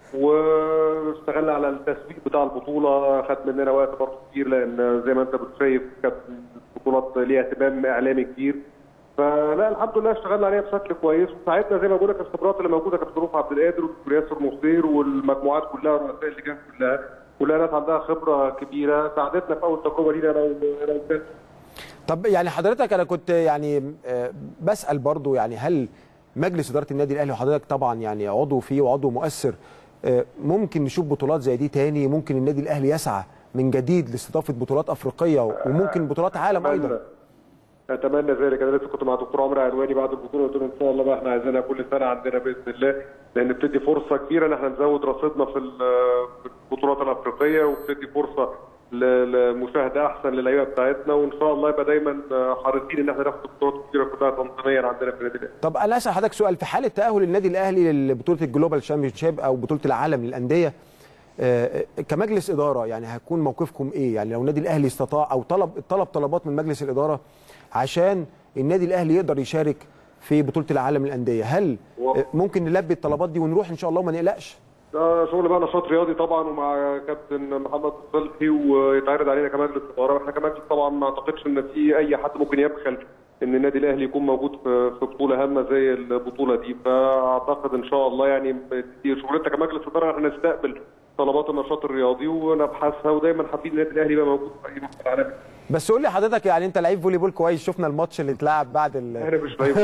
واشتغلنا على التسويق بتاع البطوله خد مننا وقت برضه كتير لان زي ما انت شايف كانت البطولات ليها اهتمام اعلامي كبير فلا الحمد لله اشتغلنا عليها بشكل كويس وساعدنا زي ما بقول لك الخبرات اللي موجوده كابتن رفعت عبد القادر والدكتور ياسر نصير والمجموعات كلها ورؤساء اللجان كلها كلها ناس عندها خبره كبيره ساعدتنا في اول تجربه لينا انا و- انا وكابتن طب يعني حضرتك انا كنت يعني آه، بسال برضو يعني هل مجلس اداره النادي الاهلي وحضرتك طبعا يعني عضو فيه وعضو مؤثر آه، ممكن نشوف بطولات زي دي تاني ممكن النادي الاهلي يسعى من جديد لاستضافه بطولات افريقيه وممكن بطولات عالم ايضا اتمنى ذلك انا لسه كنت مع دكتور عمرو عنواني بعد البطوله قلت له ان شاء الله بقى احنا عايزينها كل سنه عندنا باذن الله لان بتدي فرصه كبيره ان احنا نزود رصيدنا في ال- في البطولات الافريقيه وبتدي فرصه ل- لمشاهده احسن للعيبه بتاعتنا وان شاء الله يبقى دايما حريصين ان احنا ناخد بطولات كبيره كلها تنظيميا عندنا في النادي الاهلي. طب انا اسال حضرتك سؤال في حاله تاهل النادي الاهلي لبطوله الجلوبال شامبيونشيب او بطوله العالم للانديه آه، كمجلس اداره يعني هيكون موقفكم ايه يعني لو النادي الاهلي استطاع او طلب طلب طلبات من مجلس الاداره عشان النادي الاهلي يقدر يشارك في بطوله العالم للانديه هل و- آه، ممكن نلبي الطلبات دي ونروح ان شاء الله وما نقلقش ده شغل بقى نشاط رياضي طبعا ومع كابتن محمد صلحي ويتعرض علينا كمجلس اداره واحنا كمجلس طبعا ما اعتقدش ان في اي حد ممكن يبخل ان النادي الاهلي يكون موجود في في بطوله هامه زي البطوله دي فاعتقد ان شاء الله يعني دي شغلتنا كمجلس اداره احنا نستقبل طلبات النشاط الرياضي ونبحثها ودايما حابين النادي الاهلي يبقى موجود في اي مكان عالمي بس قول لي حضرتك يعني انت لعيب فولي بول كويس شفنا الماتش اللي اتلعب بعد ال... انا مش لايف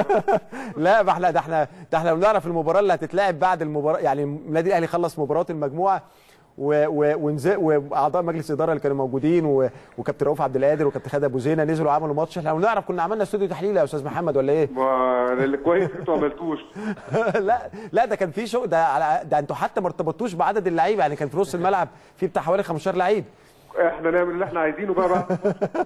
لا ما احنا ده احنا ده احنا بنعرف المباراه اللي هتتلعب بعد المباراه يعني النادي الاهلي خلص مباراه المجموعه و و ونزل واعضاء مجلس الاداره اللي كانوا موجودين و... وكابتن رؤوف عبد القادر وكابتن خالد ابو زينه نزلوا عملوا ماتش احنا لو نعرف كنا عملنا استوديو تحليل يا استاذ محمد ولا ايه؟ ما اللي كويس انتوا ما عملتوش لا لا ده كان في شو ده على ده انتوا حتى ما ارتبطوش بعدد اللعيبه يعني كان في نص الملعب في بتاع حوالي 15 لعيب احنا نعمل اللي احنا عايزينه بقى بقى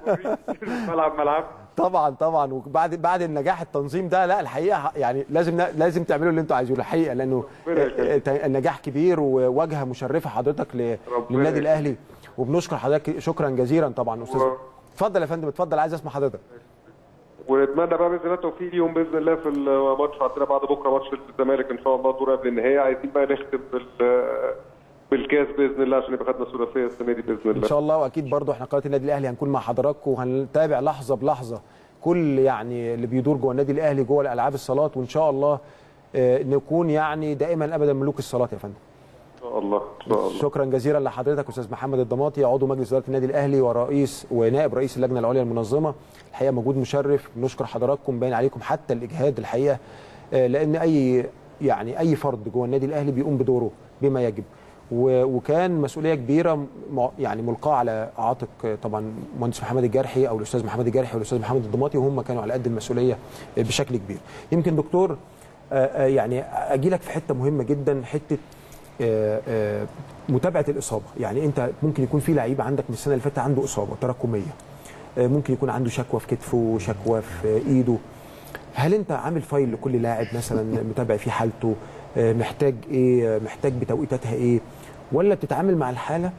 ملعب ملعب طبعا طبعا وبعد بعد النجاح التنظيم ده لا الحقيقه يعني لازم لازم تعملوا اللي انتوا عايزينه الحقيقه لانه ربنا يخليك. النجاح كبير وواجهه مشرفه حضرتك ل- ربنا للنادي يخليك. الاهلي وبنشكر حضرتك شكرا جزيلا طبعا استاذ و- اتفضل يا فندم اتفضل عايز اسمع حضرتك ونتمنى بقى باذن الله التوفيق ليهم باذن الله في الماتش عندنا بعد بكره ماتش الزمالك ان شاء الله دور قبل النهائي عايزين بقى نختم بال بالكاس باذن الله عشان يبقى خدنا ثلاثيه السنه دي باذن ان الله شاء الله واكيد برضو احنا قناه النادي الاهلي هنكون مع حضراتكم وهنتابع لحظه بلحظه كل يعني اللي بيدور جوه النادي الاهلي جوه الالعاب الصالات وان شاء الله آه، نكون يعني دائما ابدا ملوك الصالات يا فندم ان شاء الله ان شاء الله شكرا جزيلا لحضرتك استاذ محمد الضماطي عضو مجلس اداره النادي الاهلي ورئيس ونائب رئيس اللجنه العليا المنظمه الحقيقه مجهود مشرف بنشكر حضراتكم باين عليكم حتى الاجهاد الحقيقه آه، لان اي يعني اي فرد جوه النادي الاهلي بيقوم بدوره بما يجب و- وكان مسؤوليه كبيره م- يعني ملقاه على عاتق آه، طبعا المهندس محمد الجرحي او الاستاذ محمد الجرحي والاستاذ محمد الضماطي وهم كانوا على قد المسؤوليه آه، بشكل كبير يمكن دكتور آه، آه، يعني اجي لك في حته مهمه جدا حته آه، آه، متابعه الاصابه يعني انت ممكن يكون في لعيب عندك من السنه اللي فاتت عنده اصابه تراكميه آه، ممكن يكون عنده شكوى في كتفه شكوى في ايده هل انت عامل فايل لكل لاعب مثلا متابع فيه حالته آه، محتاج ايه آه، محتاج بتوقيتاتها ايه ولا بتتعامل مع الحاله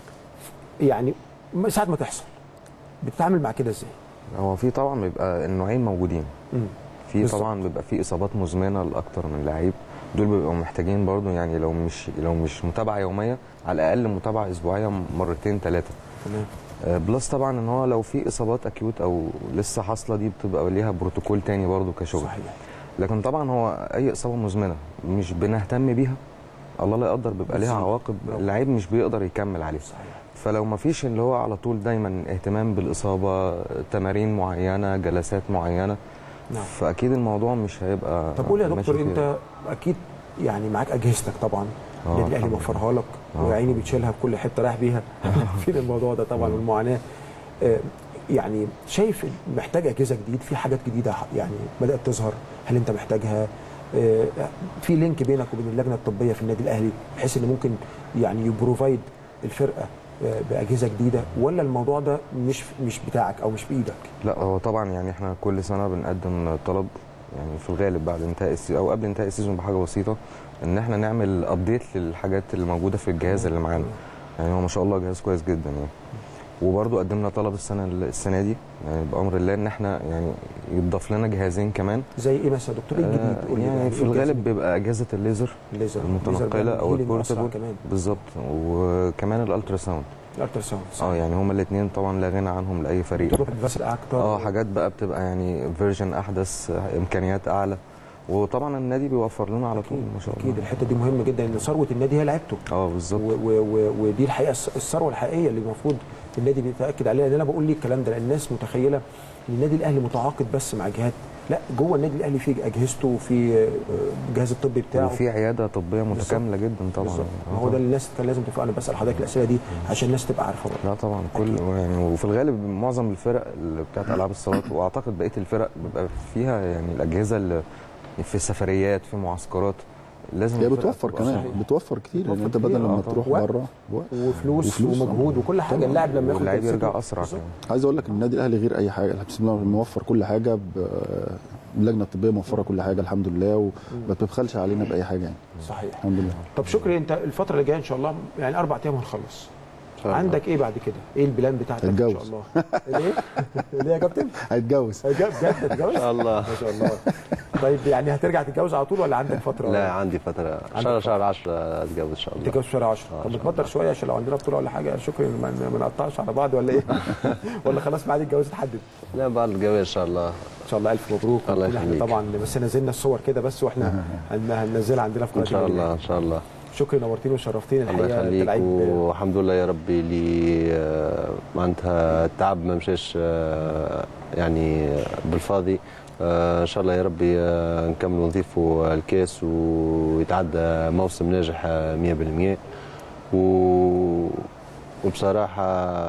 يعني ساعه ما تحصل بتتعامل مع كده ازاي هو في طبعا بيبقى النوعين موجودين مم. في بالظبط. طبعا بيبقى في اصابات مزمنه لاكتر من لعيب دول بيبقوا محتاجين برضو يعني لو مش لو مش متابعه يوميه على الاقل متابعه اسبوعيه مرتين ثلاثه تمام آه، بلس طبعا ان هو لو في اصابات اكيوت او لسه حاصله دي بتبقى ليها بروتوكول تاني برضو كشغل صحيح لكن طبعا هو اي اصابه مزمنه مش بنهتم بيها الله لا يقدر بيبقى ليها بالظبط. عواقب برافو. اللعيب مش بيقدر يكمل عليه صحيح فلو ما فيش اللي هو على طول دايما اهتمام بالاصابه تمارين معينه جلسات معينه نعم فاكيد الموضوع مش هيبقى طب قول يا ماشي دكتور كده. انت اكيد يعني معاك اجهزتك طبعا آه، النادي الاهلي طبعاً. موفرها لك آه. وعيني بتشيلها في كل حته رايح بيها فين الموضوع ده طبعا والمعاناه آه، يعني شايف محتاج اجهزه جديد في حاجات جديده يعني بدات تظهر هل انت محتاجها آه، في لينك بينك وبين اللجنه الطبيه في النادي الاهلي بحيث ان ممكن يعني يبروفايد الفرقه آه، باجهزه جديده ولا الموضوع ده مش مش بتاعك او مش بايدك لا هو طبعا يعني احنا كل سنه بنقدم طلب يعني في الغالب بعد انتهاء السيزون او قبل انتهاء السيزون بحاجه بسيطه ان احنا نعمل ابديت للحاجات اللي موجوده في الجهاز اللي معانا يعني هو ما شاء الله جهاز كويس جدا يعني وبرضو قدمنا طلب السنه السنه دي يعني بامر الله ان احنا يعني يضاف لنا جهازين كمان زي ايه مثلا يا دكتور ايه الجديد آه قول لي يعني بقى، في إيه الجديد؟ الغالب بيبقى اجهزه الليزر الليزر المتنقله او البورتابل البورتابل كمان بالظبط وكمان الالترا ساوند الالترا ساوند صح. اه يعني هما الاثنين طبعا لا غنى عنهم لاي فريق تروح بس اكتر اه حاجات بقى بتبقى يعني فيرجن احدث امكانيات اعلى وطبعا النادي بيوفر لنا على طول ما شاء الله اكيد الحته دي مهمه جدا ان ثروه النادي هي لعيبته اه و- بالظبط و- و- ودي الحقيقه الث- الثروه الحقيقيه اللي المفروض النادي بيتاكد عليها لان انا بقول ليه الكلام ده لان الناس متخيله ان النادي الاهلي متعاقد بس مع جهات لا جوه النادي الاهلي في اجهزته وفي آه، الجهاز الطبي بتاعه وفي عياده طبيه متكامله جدا طبعا بالظبط ما آه هو ده طبعاً. اللي الناس كان لازم تفهم انا بسال حضرتك الاسئله دي عشان الناس تبقى عارفه برضه لا طبعا كل يعني وفي الغالب معظم الفرق اللي بتاعت العاب الصالات واعتقد بقيه الفرق بيبقى فيها يعني الاجهزه اللي في سفريات في معسكرات لازم هي الفرقة بتوفر تبقى كمان صحيح. بتوفر كتير بتوفر لان انت كتير، بدل آه لما طبعاً. تروح وقت. بره وقت. وفلوس, وفلوس ومجهود وكل حاجه طبعاً. اللاعب لما ياخد واللعيب جنسيته- يرجع اسرع بالظبط. كمان عايز اقول لك ان النادي الاهلي غير اي حاجه بسم الله موفر كل حاجه ب- اللجنه الطبيه موفره كل حاجه الحمد لله وما بتبخلش علينا باي حاجه يعني صحيح الحمد لله طب شكري انت الفتره اللي جايه ان شاء الله يعني اربع ايام هنخلص شاء الله. عندك ايه بعد كده؟ ايه البلان بتاعتك ان شاء هتجوز. الله؟ ليه؟ ليه يا كابتن؟ هيتجوز هتجوز بجد هتتجوز؟ ان شاء الله ما شاء الله طيب يعني هترجع تتجوز على طول ولا عندك فتره؟ لا عندي فتره شهر شهر 10 اتجوز ان شاء الله تتجوز في شهر 10 طب متبطل شويه عشان لو عندنا بطوله ولا حاجه شكرا ما ما نقطعش على بعض ولا ايه؟ ولا خلاص بعد الجواز اتحدد؟ لا بعد الجواز ان شاء الله ان شاء الله الف مبروك الله ونكون احنا يخليك. طبعا بس نزلنا الصور كده بس واحنا هن- هننزلها عندنا في قناه ان شاء النادي الله ان شاء الله شكرا نورتيني وشرفتيني الله الحقيقه انت يخليك لعيب والحمد لله يا ربي اللي آه، معناتها التعب ما مشاش آه، يعني بالفاضي آه، ان شاء الله يا ربي آه، نكمل نضيفوا الكاس ويتعدى موسم ناجح آه، 100% و وبصراحه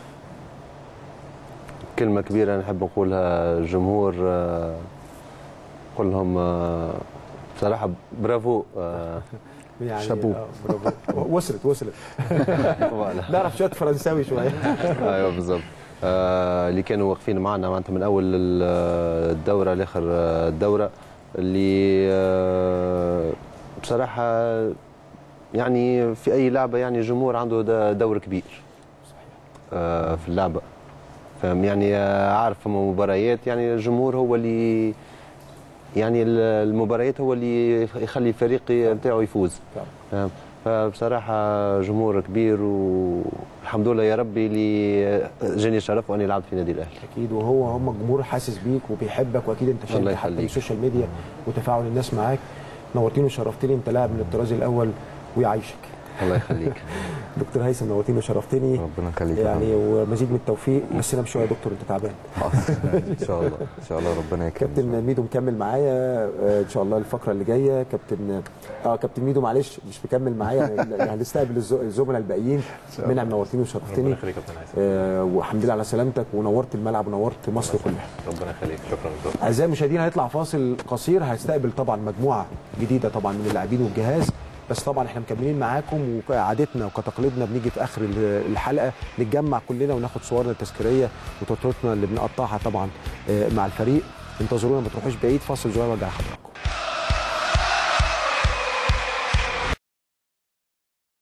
كلمة كبيرة نحب نقولها الجمهور آه، نقول لهم آه، بصراحة برافو آه، يعني شابوه. آه، برافو. وصلت وصلت فوالا. نعرف شويه فرنساوي شويه ايوه بالضبط آه اللي كانوا واقفين معنا معناتها من اول ال- الدوره لاخر الدوره اللي آه بصراحه يعني في اي لعبه يعني الجمهور عنده د- دور كبير آه في اللعبه فاهم يعني آه، عارف فما مباريات يعني الجمهور هو اللي يعني ال- المباريات هو اللي يخلي الفريق نتاعو يفوز فاهم فبصراحة جمهور كبير والحمد لله يا ربي اللي جاني شرف واني لعبت في نادي الاهلي اكيد وهو هم الجمهور حاسس بيك وبيحبك واكيد انت الله شايف حتى من يخليك. السوشيال ميديا وتفاعل الناس معاك نورتيني وشرفتني انت لاعب من الطراز الاول ويعيشك الله يخليك دكتور هيثم نورتيني وشرفتني ربنا يخليك يا يعني ومزيد من التوفيق بس نام شويه يا دكتور انت تعبان ان شاء الله ان شاء الله ربنا يكرمك كابتن ميدو مكمل معايا آه، ان شاء الله الفقره اللي جايه كابتن اه كابتن ميدو معلش مش مكمل معايا يعني هنستقبل الز- الزملاء الباقيين منعم نورتني وشرفتني ربنا يخليك يا كابتن هيثم آه والحمد لله على سلامتك ونورت الملعب ونورت مصر كلها ربنا يخليك شكرا دكتور اعزائي المشاهدين هيطلع فاصل قصير هيستقبل طبعا مجموعه جديده طبعا من اللاعبين والجهاز بس طبعا احنا مكملين معاكم وكعادتنا وكتقليدنا بنيجي في اخر الحلقه نتجمع كلنا وناخد صورنا التذكاريه وتورتنا اللي بنقطعها طبعا آه، مع الفريق انتظرونا ما تروحوش بعيد فاصل صغير وارجع لحضراتكم